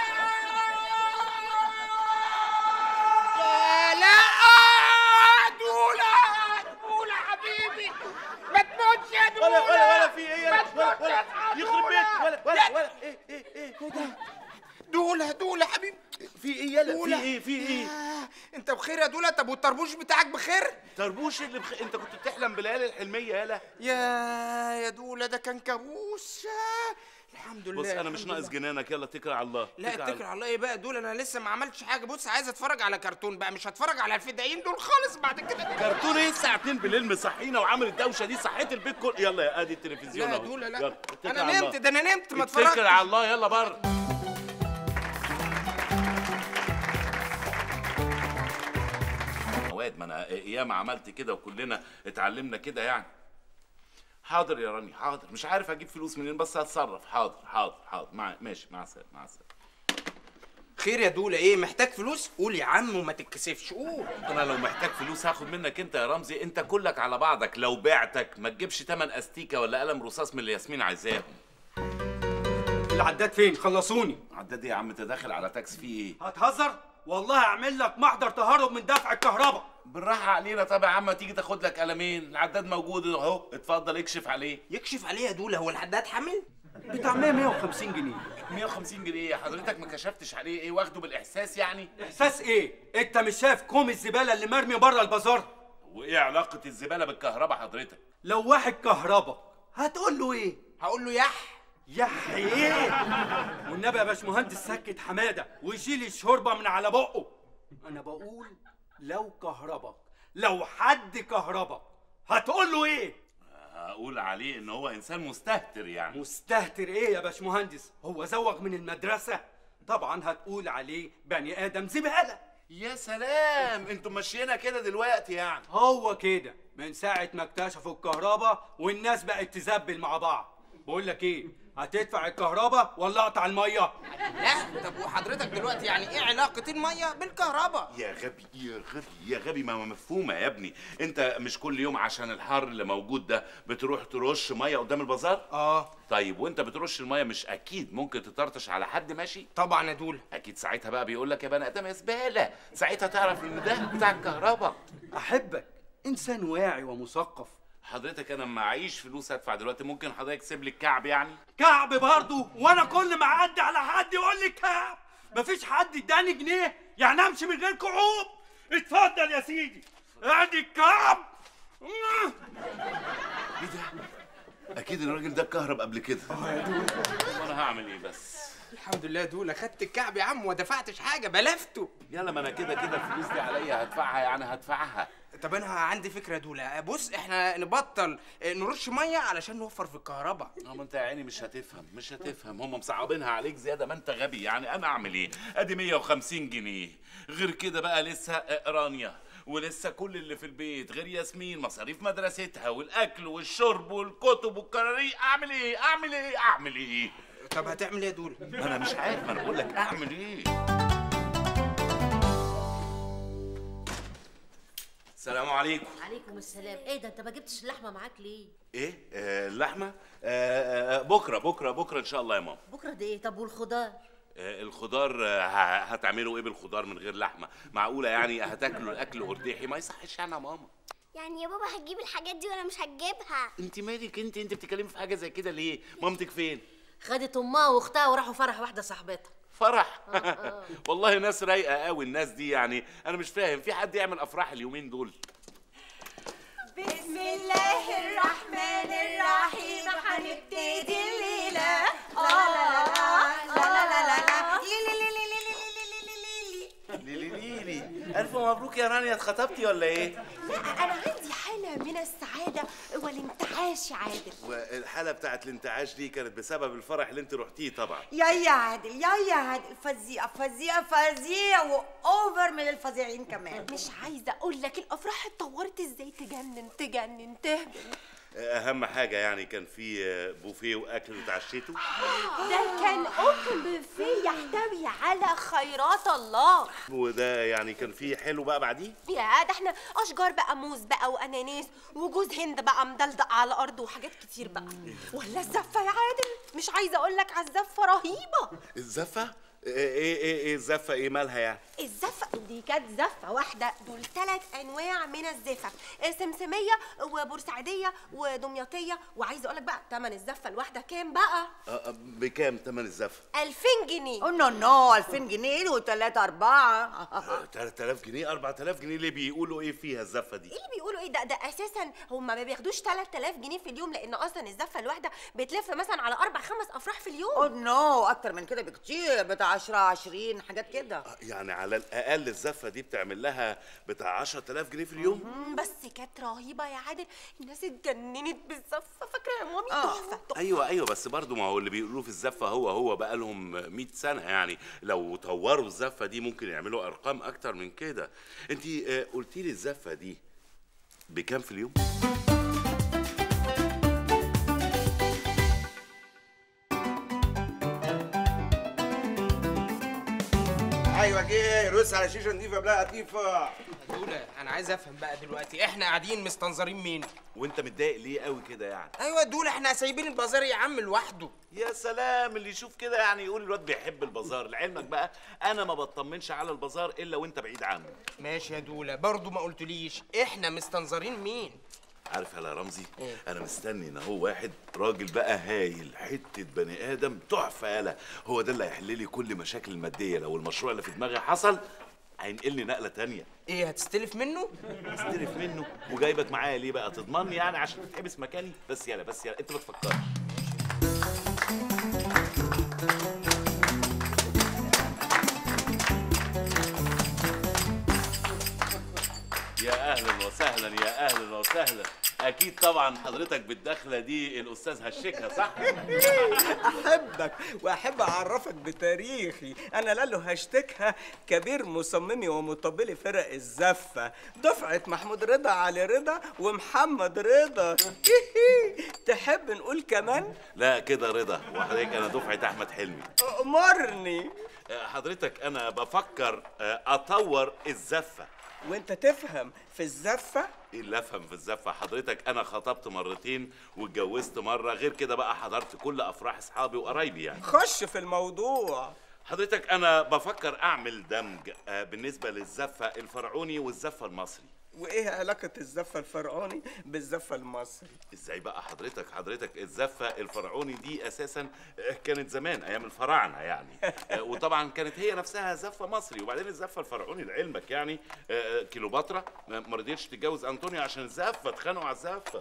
لا دولة دولة حبيبي ما تموتش يا دولة ولا ولا ولا في ايه ما ولا تموتش ولا يا يخرب بيت ولا ولا ولا ايه ايه ايه دولة دولة حبيبي في ايه يلا دولة. في ايه في ايه آه، انت بخير يا دولة طب والطربوش بتاعك بخير طربوش اللي بخ... انت كنت بتحلم بالليالي الحلميه يالا يا يا دولة ده كان كابوس آه، الحمد لله بص انا مش الحمد ناقص لله. جنانك يلا اتكل على الله لا اتكل على اتكل على الله ايه بقى دول انا لسه ما عملتش حاجه بص عايز اتفرج على كرتون بقى مش هتفرج على الفدائيين دول خالص بعد كده كرتون ايه الساعه 2 بالليل مصحينا وعامل الدوشه دي صحيت البيت كله يلا يا ادي التلفزيون لا اهو. دول لا يلا، اتكل انا على الله. نمت ده انا نمت ما اتكل اتفرجتش على الله يلا بره واد ما انا ايام عملت كده وكلنا اتعلمنا كده يعني حاضر يا راني حاضر مش عارف اجيب فلوس منين بس هتصرف حاضر حاضر حاضر مع ماشي مع السلامه مع السلامه خير يا دولة ايه محتاج فلوس قول يا عم وما تتكسفش قول انا لو محتاج فلوس هاخد منك انت يا رمزي انت كلك على بعضك لو بعتك ما تجيبش تمن استيكه ولا قلم رصاص من اللي ياسمين عايزاهم العداد فين خلصوني عداد ايه يا عم انت داخل على تاكسي فيه ايه هتهزر والله هعمل لك محضر تهرب من دفع الكهرباء بالراحه علينا طب يا عم تيجي تاخد لك قلمين العداد موجود اهو اتفضل اكشف عليه يكشف عليه يا دوله هو العداد حامل بتاع 100 150 جنيه 150 جنيه حضرتك ما كشفتش عليه ايه واخده بالاحساس يعني احساس ايه انت مش شايف كوم الزباله اللي مرمي بره البازار وايه علاقه الزباله بالكهرباء حضرتك لو واحد كهرباء هتقول له ايه هقول له يح يح ايه والنبي يا باشمهندس سكت حماده ويشيل الشوربه من على بقه انا بقول لو كهرباء لو حد كهرباء هتقول له ايه هقول عليه ان هو انسان مستهتر يعني مستهتر ايه يا باشمهندس هو زوغ من المدرسه طبعا هتقول عليه بني ادم زباله يا سلام انتوا ماشيينها كده دلوقتي يعني هو كده من ساعه ما اكتشفوا الكهرباء والناس بقت تزبل مع بعض بقول لك ايه هتدفع الكهرباء ولا اقطع الميه لا طب وحضرتك دلوقتي يعني ايه علاقه الميه بالكهرباء يا غبي يا غبي يا غبي ما هو مفهومه يا ابني انت مش كل يوم عشان الحر اللي موجود ده بتروح ترش ميه قدام البازار اه طيب وانت بترش الميه مش اكيد ممكن تطرطش على حد ماشي طبعا يا دوله اكيد ساعتها بقى بيقول لك يا بني ادم يا زباله ساعتها تعرف ان ده بتاع الكهرباء احبك انسان واعي ومثقف حضرتك انا معيش فلوس ادفع دلوقتي ممكن حضرتك تسيب لي الكعب يعني كعب برضه وانا كل ما اعدي على حد يقول لي كعب مفيش حد اداني جنيه يعني امشي من غير كعوب اتفضل يا سيدي ادي الكعب ايه ده اكيد الراجل ده اتكهرب قبل كده اه يا دول انا هعمل ايه بس الحمد لله يا دوله خدت الكعب يا عم وما دفعتش حاجه بلفته يلا ما انا كده كده الفلوس دي عليا هدفعها يعني هدفعها طب انا عندي فكره يا دوله بص احنا نبطل نرش ميه علشان نوفر في الكهرباء اه ما انت يا عيني مش هتفهم مش هتفهم هم مصعبينها عليك زياده ما انت غبي يعني انا اعمل ايه ادي 150 جنيه غير كده بقى لسه رانيا ولسه كل اللي في البيت غير ياسمين مصاريف مدرستها والاكل والشرب والكتب والكراريق اعمل ايه اعمل ايه اعمل ايه طب هتعمل ايه يا دوله ما انا مش عارف ما انا بقول لك اعمل ايه السلام عليكم عليكم السلام ايه ده انت ما جبتش اللحمه معاك ليه ايه آه اللحمه آه آه بكره بكره بكره ان شاء الله يا ماما بكره دي ايه طب والخضار آه الخضار آه ه- هتعملوا ايه بالخضار من غير لحمه معقوله يعني هتاكلوا الاكل هرديحي ما يصحش يعني يا ماما يعني يا بابا هتجيب الحاجات دي ولا مش هتجيبها انت مالك انت انت بتتكلمي في حاجه زي كده ليه مامتك فين خدت امها واختها وراحوا فرح واحده صاحبتها فرح والله ناس رايقه قوي الناس دي يعني انا مش فاهم في حد يعمل افراح اليومين دول بسم الله الرحمن الرحيم هنبتدي الليلة لا لا لا لا لا لا لا لي لي لي لي لي لي لي لي لي ليلي ليلي الف مبروك يا رانيا اتخطبتي ولا ايه انا عندي حاله من السعاده والانتعاش يا عادل والحاله بتاعت الانتعاش دي كانت بسبب الفرح اللي انت رحتيه طبعا يا يا عادل يا يا عادل فظيع فظيع فظيع واوفر من الفظيعين كمان مش عايزه اقول لك الافراح اتطورت ازاي تجنن تجنن تهبل اهم حاجه يعني كان في بوفيه واكل وتعشيتوا ده كان اوبن بوفيه يحتوي على خيرات الله وده يعني كان في حلو بقى بعديه يا ده احنا اشجار بقى موز بقى واناناس وجوز هند بقى مدلدق على الارض وحاجات كتير بقى ولا الزفه يا عادل مش عايزه اقول لك على الزفه رهيبه الزفه ايه ايه ايه الزفه ايه مالها يعني الزفه دي كانت زفه واحده دول ثلاث انواع من الزفف سمسميه وبورسعيديه ودمياطيه وعايزه اقول لك بقى ثمن الزفه الواحده كام بقى آه، آه، بكام تمن الزفه 2000 جنيه أو نو نو 2000 جنيه وثلاثة أربعة آه، 3000 جنيه 4000 جنيه ليه بيقولوا ايه فيها الزفه دي ايه اللي بيقولوا ايه ده ده اساسا هم ما بياخدوش 3000 جنيه في اليوم لان اصلا الزفه الواحده بتلف مثلا على اربع خمس افراح في اليوم أو نو أكتر من كده بكتير بتاع 10 20 حاجات كده يعني على الاقل الزفه دي بتعمل لها بتاع 10000 جنيه في اليوم مم، بس كانت رهيبه يا عادل الناس اتجننت بالزفه فاكره يا مامي تحفه ايوه ايوه بس برضو ما هو اللي بيقولوه في الزفه هو هو بقى لهم 100 سنه يعني لو طوروا الزفه دي ممكن يعملوا ارقام اكتر من كده انت قلتي لي الزفه دي بكام في اليوم ايوه كده رص على شيشه نضيفه بلا قطيفه دولا انا عايز افهم بقى دلوقتي احنا قاعدين مستنظرين مين وانت متضايق ليه قوي كده يعني ايوه دولا احنا سايبين البازار يا عم لوحده يا سلام اللي يشوف كده يعني يقول الواد بيحب البازار لعلمك بقى انا ما بطمنش على البازار الا وانت بعيد عنه ماشي يا دولا برضو ما قلتليش احنا مستنظرين مين عارف يا رمزي انا مستني ان هو واحد راجل بقى هايل حته بني ادم تحفه يالا هو ده اللي هيحل لي كل مشاكل الماديه لو المشروع اللي في دماغي حصل هينقلني نقله تانية ايه هتستلف منه استلف منه وجايبك معايا ليه بقى تضمني يعني عشان تتحبس مكاني بس يلا بس يلا انت ما تفكرش يا اهلا وسهلا يا اهلا وسهلا اكيد طبعا حضرتك بالدخله دي الاستاذ هشكها صح احبك واحب اعرفك بتاريخي انا لالو هشتكها كبير مصممي ومطبلي فرق الزفه دفعه محمود رضا علي رضا ومحمد رضا تحب نقول كمان لا كده رضا وحضرتك انا دفعه احمد حلمي امرني آه، حضرتك انا بفكر آه، اطور الزفه وانت تفهم في الزفه ايه اللي افهم في الزفه حضرتك انا خطبت مرتين واتجوزت مره غير كده بقى حضرت كل افراح اصحابي وقرايبي يعني خش في الموضوع حضرتك انا بفكر اعمل دمج آه، بالنسبه للزفه الفرعوني والزفه المصري وايه علاقه الزفه الفرعوني بالزفه المصري ازاي بقى حضرتك حضرتك الزفه الفرعوني دي اساسا آه، كانت زمان ايام الفراعنه يعني آه، وطبعا كانت هي نفسها زفه مصري وبعدين الزفه الفرعوني لعلمك يعني آه، كيلوباترا ما ما رضيتش تتجوز انطونيا عشان الزفه اتخانقوا على الزفه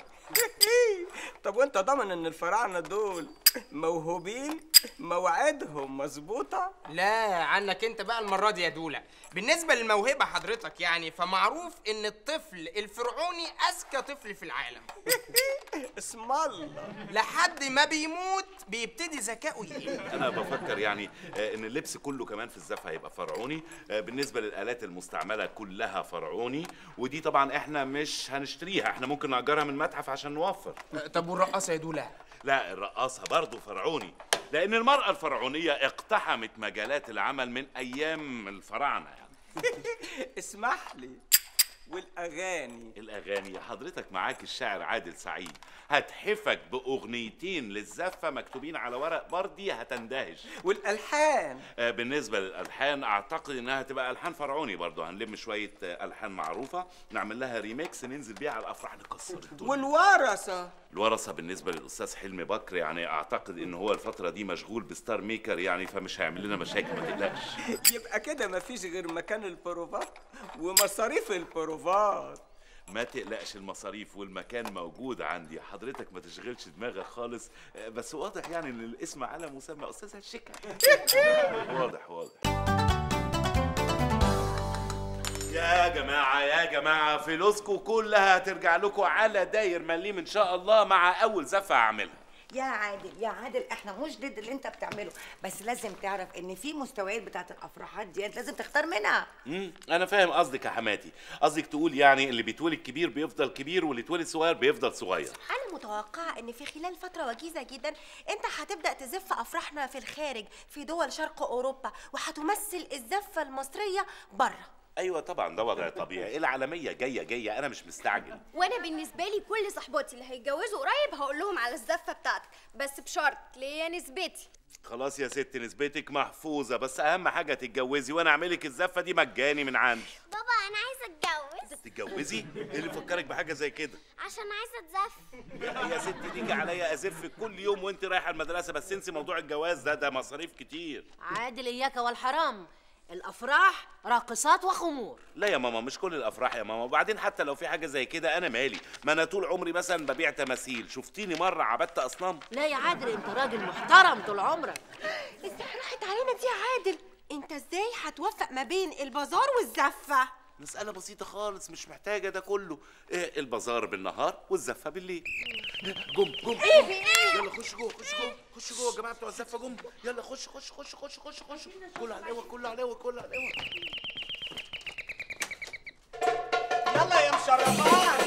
طب وانت ضامن ان الفراعنه دول موهوبين مواعيدهم مظبوطه لا عنك انت بقى المره دي يا دولا بالنسبه للموهبه حضرتك يعني فمعروف ان الطفل الفرعوني اذكى طفل في العالم اسم الله لحد ما بيموت بيبتدي ذكائه يقل انا بفكر يعني آه، ان اللبس كله كمان في الزفه هيبقى فرعوني آه، بالنسبه للالات المستعمله كلها فرعوني ودي طبعا احنا مش هنشتريها احنا ممكن نأجرها من متحف عشان نوفر طب والرقاصه يا دولا لا الرقاصه برضه فرعوني لان المراه الفرعونيه اقتحمت مجالات العمل من ايام الفراعنه يعني اسمح لي والاغاني الاغاني حضرتك معاك الشاعر عادل سعيد هتحفك باغنيتين للزفه مكتوبين على ورق بردي هتندهش والالحان آه، بالنسبه للالحان اعتقد انها تبقى الحان فرعوني برضه هنلم شويه آه، الحان معروفه نعمل لها ريميكس ننزل بيها على الافراح نكسر الدنيا والورثه الورثه بالنسبه للاستاذ حلمي بكر يعني اعتقد ان هو الفتره دي مشغول بستار ميكر يعني فمش هيعمل لنا مشاكل ما تقلقش يبقى كده مفيش غير مكان البروفات ومصاريف البروفات ما تقلقش المصاريف والمكان موجود عندي حضرتك ما تشغلش دماغك خالص آه، بس واضح يعني ان الاسم على مسمى استاذ الشكا واضح واضح يا جماعة يا جماعة فلوسكم كلها هترجع لكم على داير مليم إن شاء الله مع أول زفة هعملها يا عادل يا عادل احنا مش ضد اللي انت بتعمله بس لازم تعرف ان في مستويات بتاعت الافراحات ديت لازم تختار منها امم انا فاهم قصدك يا حماتي قصدك تقول يعني اللي بيتولد كبير بيفضل كبير واللي يتولد صغير بيفضل صغير انا متوقعه ان في خلال فتره وجيزه جدا انت هتبدا تزف افراحنا في الخارج في دول شرق اوروبا وهتمثل الزفه المصريه بره ايوه طبعا ده وضع طبيعي العالميه جايه جايه انا مش مستعجل وانا بالنسبه لي كل صحباتي اللي هيتجوزوا قريب هقول لهم على الزفه بتاعتك بس بشرط ليا نسبتي خلاص يا ست نسبتك محفوظه بس اهم حاجه تتجوزي وانا اعملك الزفه دي مجاني من عندي بابا انا عايزه اتجوز تتجوزي ايه اللي فكرك بحاجه زي كده عشان عايزه اتزف يا ست تيجي عليا ازف كل يوم وانت رايحه المدرسه بس انسي موضوع الجواز ده ده مصاريف كتير عادل اياك والحرام الافراح راقصات وخمور لا يا ماما مش كل الافراح يا ماما وبعدين حتى لو في حاجه زي كده انا مالي ما انا طول عمري مثلا ببيع تماثيل شفتيني مره عبدت اصنام لا يا عادل انت راجل محترم طول عمرك ازاي راحت علينا دي يا عادل انت ازاي هتوفق ما بين البازار والزفه مسألة بسيطة خالص مش محتاجة ده كله إيه البازار بالنهار والزفة بالليل جم جم ايه في ايه؟ يلا خش جوه خش جوه خش جوه يا جماعة بتوع الزفة جم يلا خش خش خش خش خش خش كله على القوة كله على القوة كله على القوة يلا يا مشرفات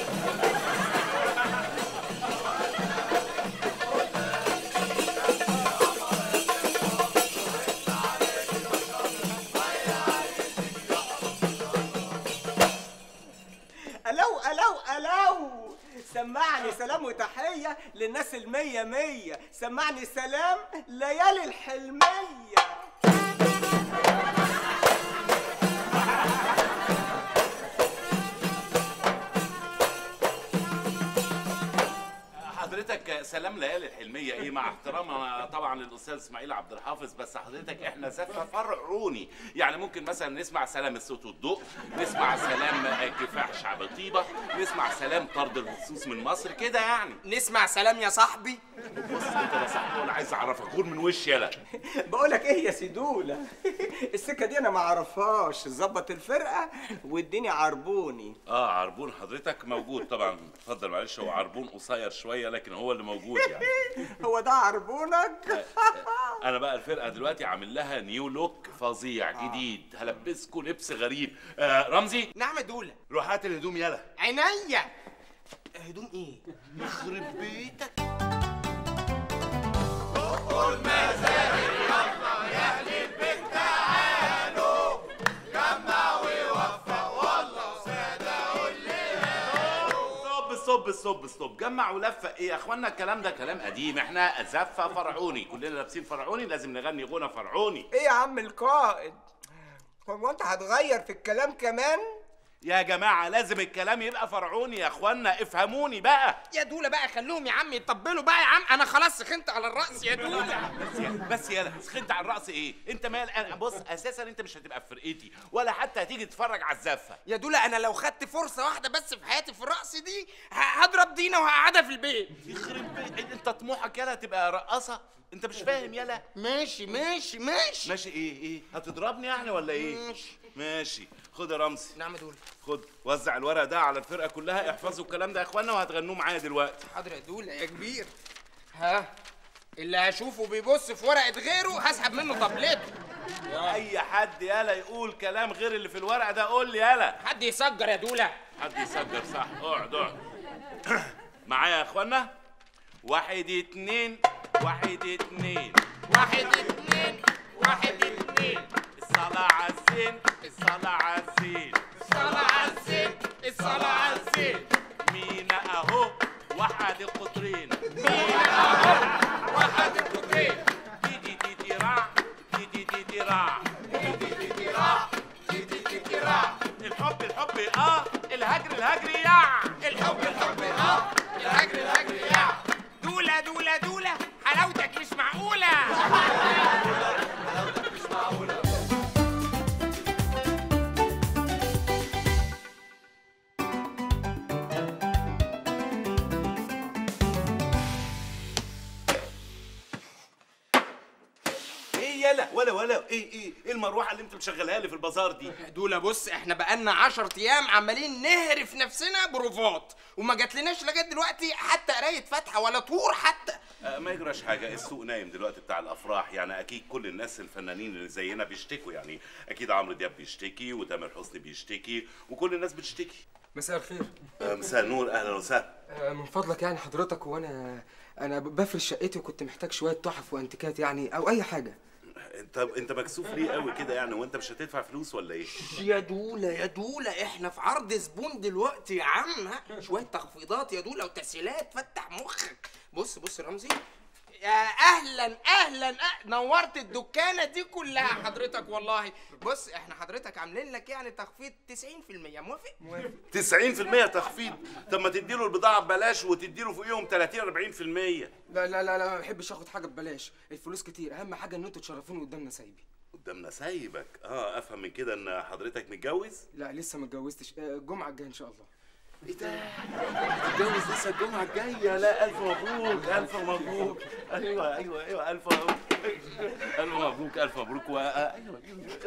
تحية للناس المية مية سمعني سلام ليالي الحلمية حضرتك سلام ليالي الحلميه ايه مع احترامنا طبعا للاستاذ اسماعيل عبد الحافظ بس حضرتك احنا زفه فرعوني يعني ممكن مثلا نسمع سلام الصوت والضوء نسمع سلام كفاح شعب طيبه نسمع سلام طرد الهصوص من مصر كده يعني نسمع سلام يا صاحبي بص انت لا صاحبي ولا عايز اعرفك غور من وشي يلا بقولك ايه يا سيدولة السكة دي انا ما اعرفهاش ظبط الفرقة واديني عربوني اه عربون حضرتك موجود طبعا اتفضل معلش هو عربون قصير شويه لكن هو اللي موجود يعني هو ده عربونك انا بقى الفرقه دلوقتي عامل لها نيو لوك فظيع جديد هلبسكوا لبس غريب آه رمزي نعم دولة روح هات الهدوم يلا عينيا هدوم ايه يخرب بيتك قول مزاجي يلا يا اهل البيت تعالوا جمع ووفق والله سادة قول ستوب ستوب ستوب ستوب جمع ولفق ايه يا اخوانا الكلام ده كلام قديم احنا زفه فرعوني كلنا لابسين فرعوني لازم نغني غنى فرعوني ايه يا عم القائد هو انت هتغير في الكلام كمان يا جماعه لازم الكلام يبقى فرعوني يا اخوانا افهموني بقى يا دولة بقى خلوهم يا عم يطبلوا بقى يا عم انا خلاص سخنت على الرأس يا دولة بس يا بس يالا سخنت على الرأس ايه؟ انت مال انا بص اساسا انت مش هتبقى في فرقتي ولا حتى هتيجي تتفرج على الزفه يا دولة انا لو خدت فرصة واحدة بس في حياتي في الرقص دي ه- هضرب دينا وهقعدها في البيت يخرب بيت انت طموحك يالا تبقى رقاصه انت مش فاهم يالا ماشي ماشي ماشي ماشي ايه ايه هتضربني يعني ولا ايه ماشي ماشي خد يا رمزي نعم يا دولة خد وزع الورق ده على الفرقه كلها احفظوا الكلام ده يا اخوانا وهتغنوه معايا دلوقتي حاضر يا دولة يا كبير ها اللي هشوفه بيبص في ورقة غيره هسحب منه طبلته اي حد يالا يقول كلام غير اللي في الورق ده قول لي يالا حد يسجر يا دولة حد يسجل صح اقعد اقعد معايا يا اخوانا واحد اتنين واحد اتنين واحد اتنين واحد اتنين الصلاة على الزين الصلاة على الزين الصلاة على الزين الصلاة على الزين مينا اهو واحد القطرين مينا اهو واحد القطرين تيتي تيتي راع تيتي تيتي راع تيتي تيتي راع تيتي تيتي راع الحب الحب اه الهجر الهجر يا الحب الحب اه الهجر الهجر يا دولة دولة دولة حلاوتك مش معقولة حلاوتك مش معقولة ايه يالا ولا ولا ايه ايه ايه المروحه اللي انت مشغلها لي في البازار دي دولة بص احنا بقالنا 10 ايام عمالين نهرف نفسنا بروفات وما جاتلناش لغايه دلوقتي حتى قرايه فاتحه ولا طور حتى آه ما يجراش حاجه السوق نايم دلوقتي بتاع الافراح يعني اكيد كل الناس الفنانين اللي زينا بيشتكوا يعني اكيد عمرو دياب بيشتكي وتامر حسني بيشتكي وكل الناس بتشتكي مساء الخير آه مساء النور اهلا وسهلا آه، من فضلك يعني حضرتك وانا انا بفرش شقتي وكنت محتاج شويه تحف وانتيكات يعني او اي حاجه انت انت مكسوف ليه قوي كده يعني وانت مش هتدفع فلوس ولا ايه يا دولة يا دولة احنا في عرض زبون دلوقتي يا عم ها؟ شوية تخفيضات يا دولة وتسهيلات فتح مخك بص بص رمزي يا اهلا اهلا أه... نورت الدكانه دي كلها حضرتك والله بص احنا حضرتك عاملين لك يعني تخفيض 90% موافق موافق 90% تخفيض طب ما تديله البضاعه ببلاش وتديله فوقيهم 30 40% لا لا لا لا ما بحبش اخد حاجه ببلاش الفلوس كتير اهم حاجه ان انتوا تشرفوني قدام نسايبي قدامنا سايبك اه افهم من كده ان حضرتك متجوز لا لسه ما اتجوزتش آه، الجمعه الجايه ان شاء الله ايه ده تتجوز لسه الجمعه الجايه لا الف مبروك الف مبروك ايوه ايوه ايوه الف مبروك الف مبروك الف مبروك و... ايوه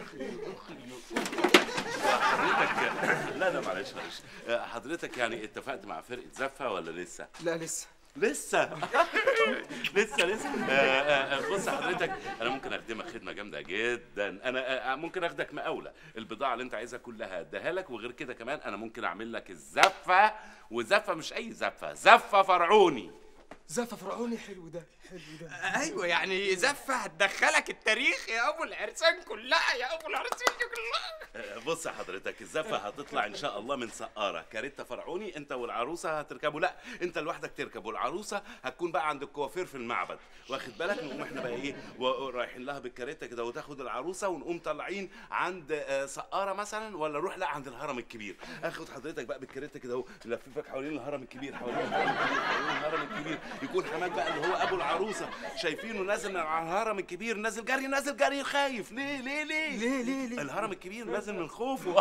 حضرتك لا لا معلش معلش آه، حضرتك يعني اتفقت مع فرقه زفه ولا لسه؟ لا لسه لسه لسه لسه آه، آه، آه، بص حضرتك انا ممكن اخدمك خدمه جامده جدا انا آه، ممكن اخدك مقاوله البضاعه اللي انت عايزها كلها اديها لك وغير كده كمان انا ممكن اعمل لك الزفه وزفه مش اي زفه زفه فرعوني زفة فرعوني حلو ده حلو ده ايوه يعني زفه هتدخلك التاريخ يا ابو العرسان كلها يا ابو العرسان كلها آه، بص يا حضرتك الزفه هتطلع ان شاء الله من سقاره كاريتا فرعوني انت والعروسه هتركبوا لا انت لوحدك تركب والعروسه هتكون بقى عند الكوافير في المعبد واخد بالك نقوم احنا بقى ايه و- رايحين لها بالكاريتا كده وتاخد العروسه ونقوم طالعين عند آه، سقاره مثلا ولا نروح لا عند الهرم الكبير اخد حضرتك بقى بالكاريتا كده اهو نلففك حوالين الهرم الكبير حوالين الهرم الكبير حوالين الهرم الكبير يكون حماك بقى اللي هو ابو العروسه شايفينه نازل من على الهرم الكبير نازل جري نازل جري خايف ليه ليه ليه ليه ليه ليه الهرم الكبير نازل من خوفه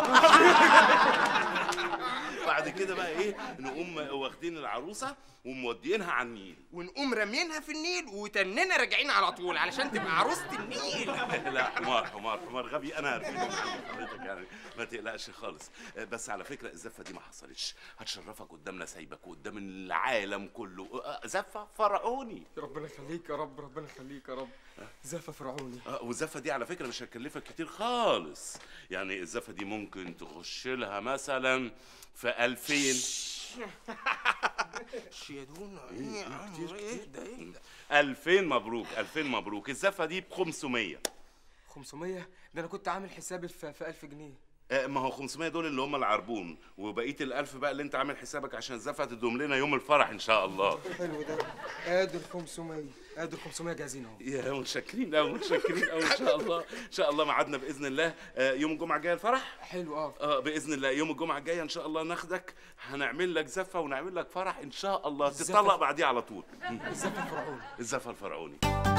بعد كده بقى ايه نقوم واخدين العروسه ومودينها على النيل ونقوم رامينها في النيل وتننا راجعين على طول علشان تبقى عروسه النيل لا حمار حمار حمار غبي انا هرفيهم عند حضرتك يعني ما تقلقش خالص بس على فكره الزفه دي ما حصلتش هتشرفك قدام نسايبك وقدام العالم كله زفه فرعوني ربنا يخليك يا رب ربنا يخليك يا رب زفة فرعوني آه، والزفه دي على فكره مش هتكلفك كتير خالص يعني الزفه دي ممكن تخش لها مثلا في 2000 يا دونا ايه يا عم ايه ده ايه ده 2000 مبروك 2000 مبروك الزفه دي ب 500 500 ده انا كنت عامل حسابي في, في 1000 جنيه آه، ما هو 500 دول اللي هم العربون وبقيه الألف بقى اللي انت عامل حسابك عشان الزفه تدوم لنا يوم الفرح ان شاء الله حلو ده قادر 500 قادر 500 جاهزين اهو يا متشكرين قوي متشكرين قوي ان شاء الله ان شاء الله ميعادنا باذن الله آه، يوم الجمعه الجايه الفرح حلو اه اه باذن الله يوم الجمعه الجايه ان شاء الله ناخدك هنعمل لك زفه ونعمل لك فرح ان شاء الله الزفة. تطلق بعديه على طول الزفة الفرعوني الزفه الفرعوني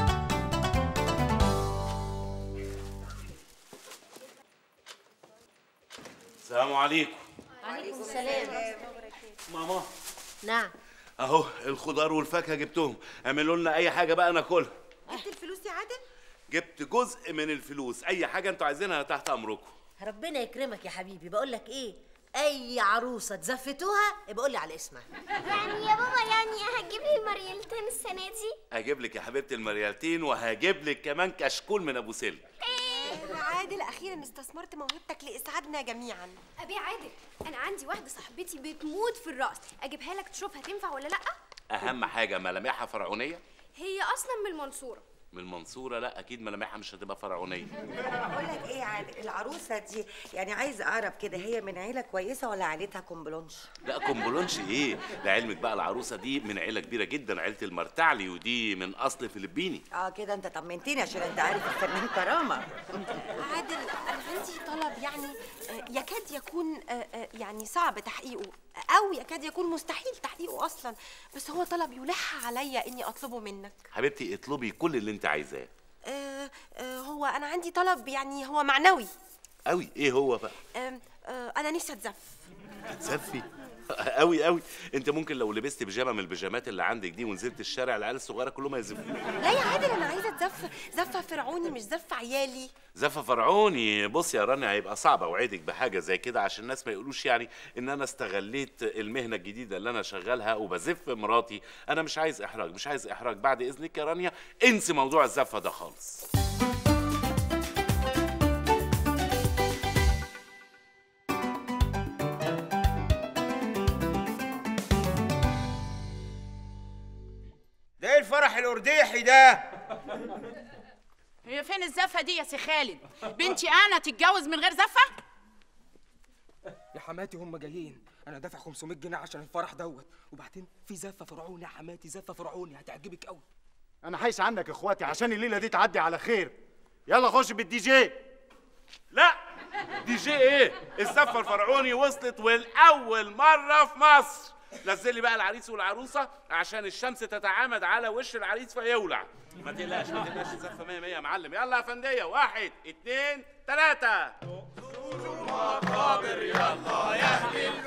السلام عليكم عليكم السلام ماما نعم اهو الخضار والفاكهه جبتهم اعملوا لنا اي حاجه بقى ناكلها جبت الفلوس يا عادل جبت جزء من الفلوس اي حاجه انتوا عايزينها تحت امركم ربنا يكرمك يا حبيبي بقول لك ايه اي عروسه تزفتوها يبقى لي على اسمها يعني يا بابا يعني هتجيب لي المريالتين السنة دي هجيب لك يا حبيبتي المريالتين وهجيب لك كمان كشكول من ابو سلم عادل اخيرا استثمرت موهبتك لاسعادنا جميعا ابي عادل انا عندي واحده صاحبتي بتموت في الرقص اجيبها لك تشوفها تنفع ولا لا اهم حاجه ملامحها فرعونيه هي اصلا من المنصوره من المنصوره لا اكيد ملامحها مش هتبقى فرعونيه بقول لك ايه يا عادل العروسه دي يعني عايزه اعرف كده هي من عيله كويسه ولا عيلتها كومبلونش لا كومبولونش ايه لعلمك بقى العروسه دي من عيله كبيره جدا عيله المرتعلي ودي من اصل فلبيني اه كده انت طمنتني عشان انت عارف الفنان كرامه عادل انا عندي طلب يعني آه، يكاد يكون آه، آه، يعني صعب تحقيقه او يكاد يكون مستحيل تحقيقه اصلا بس هو طلب يلح عليا اني اطلبه منك حبيبتي اطلبي كل اللي انت عايزاه آه، آه، هو انا عندي طلب يعني هو معنوي قوي ايه هو بقى آم، آه، انا نفسي اتزف تسفي قوي قوي انت ممكن لو لبست بيجامه من البيجامات اللي عندك دي ونزلت الشارع العيال الصغيره كلهم هيزفوك لا يا عادل انا عايزه اتزف زفه فرعوني مش زفه عيالي زفه فرعوني بص يا رانيا هيبقى صعب اوعدك بحاجه زي كده عشان الناس ما يقولوش يعني ان انا استغليت المهنه الجديده اللي انا شغالها وبزف مراتي انا مش عايز احراج مش عايز احراج بعد اذنك يا رانيا انسي موضوع الزفه ده خالص ده ايه الفرح الارديحي ده هي فين الزفه دي يا سي خالد بنتي انا تتجوز من غير زفه يا حماتي هم جايين انا دافع 500 جنيه عشان الفرح دوت وبعدين في زفه فرعوني يا حماتي زفه فرعوني هتعجبك قوي انا حايس عنك يا اخواتي عشان الليله دي تعدي على خير يلا خش بالدي جي لا دي جي ايه الزفه الفرعوني وصلت والاول مره في مصر نزلي بقى العريس والعروسه عشان الشمس تتعامد على وش العريس فيولع ما تقلقش ما تقلقش الزفه 100 100 يا معلم يلا يا فنديه واحد اتنين تلاته مقابر يلا يا اهل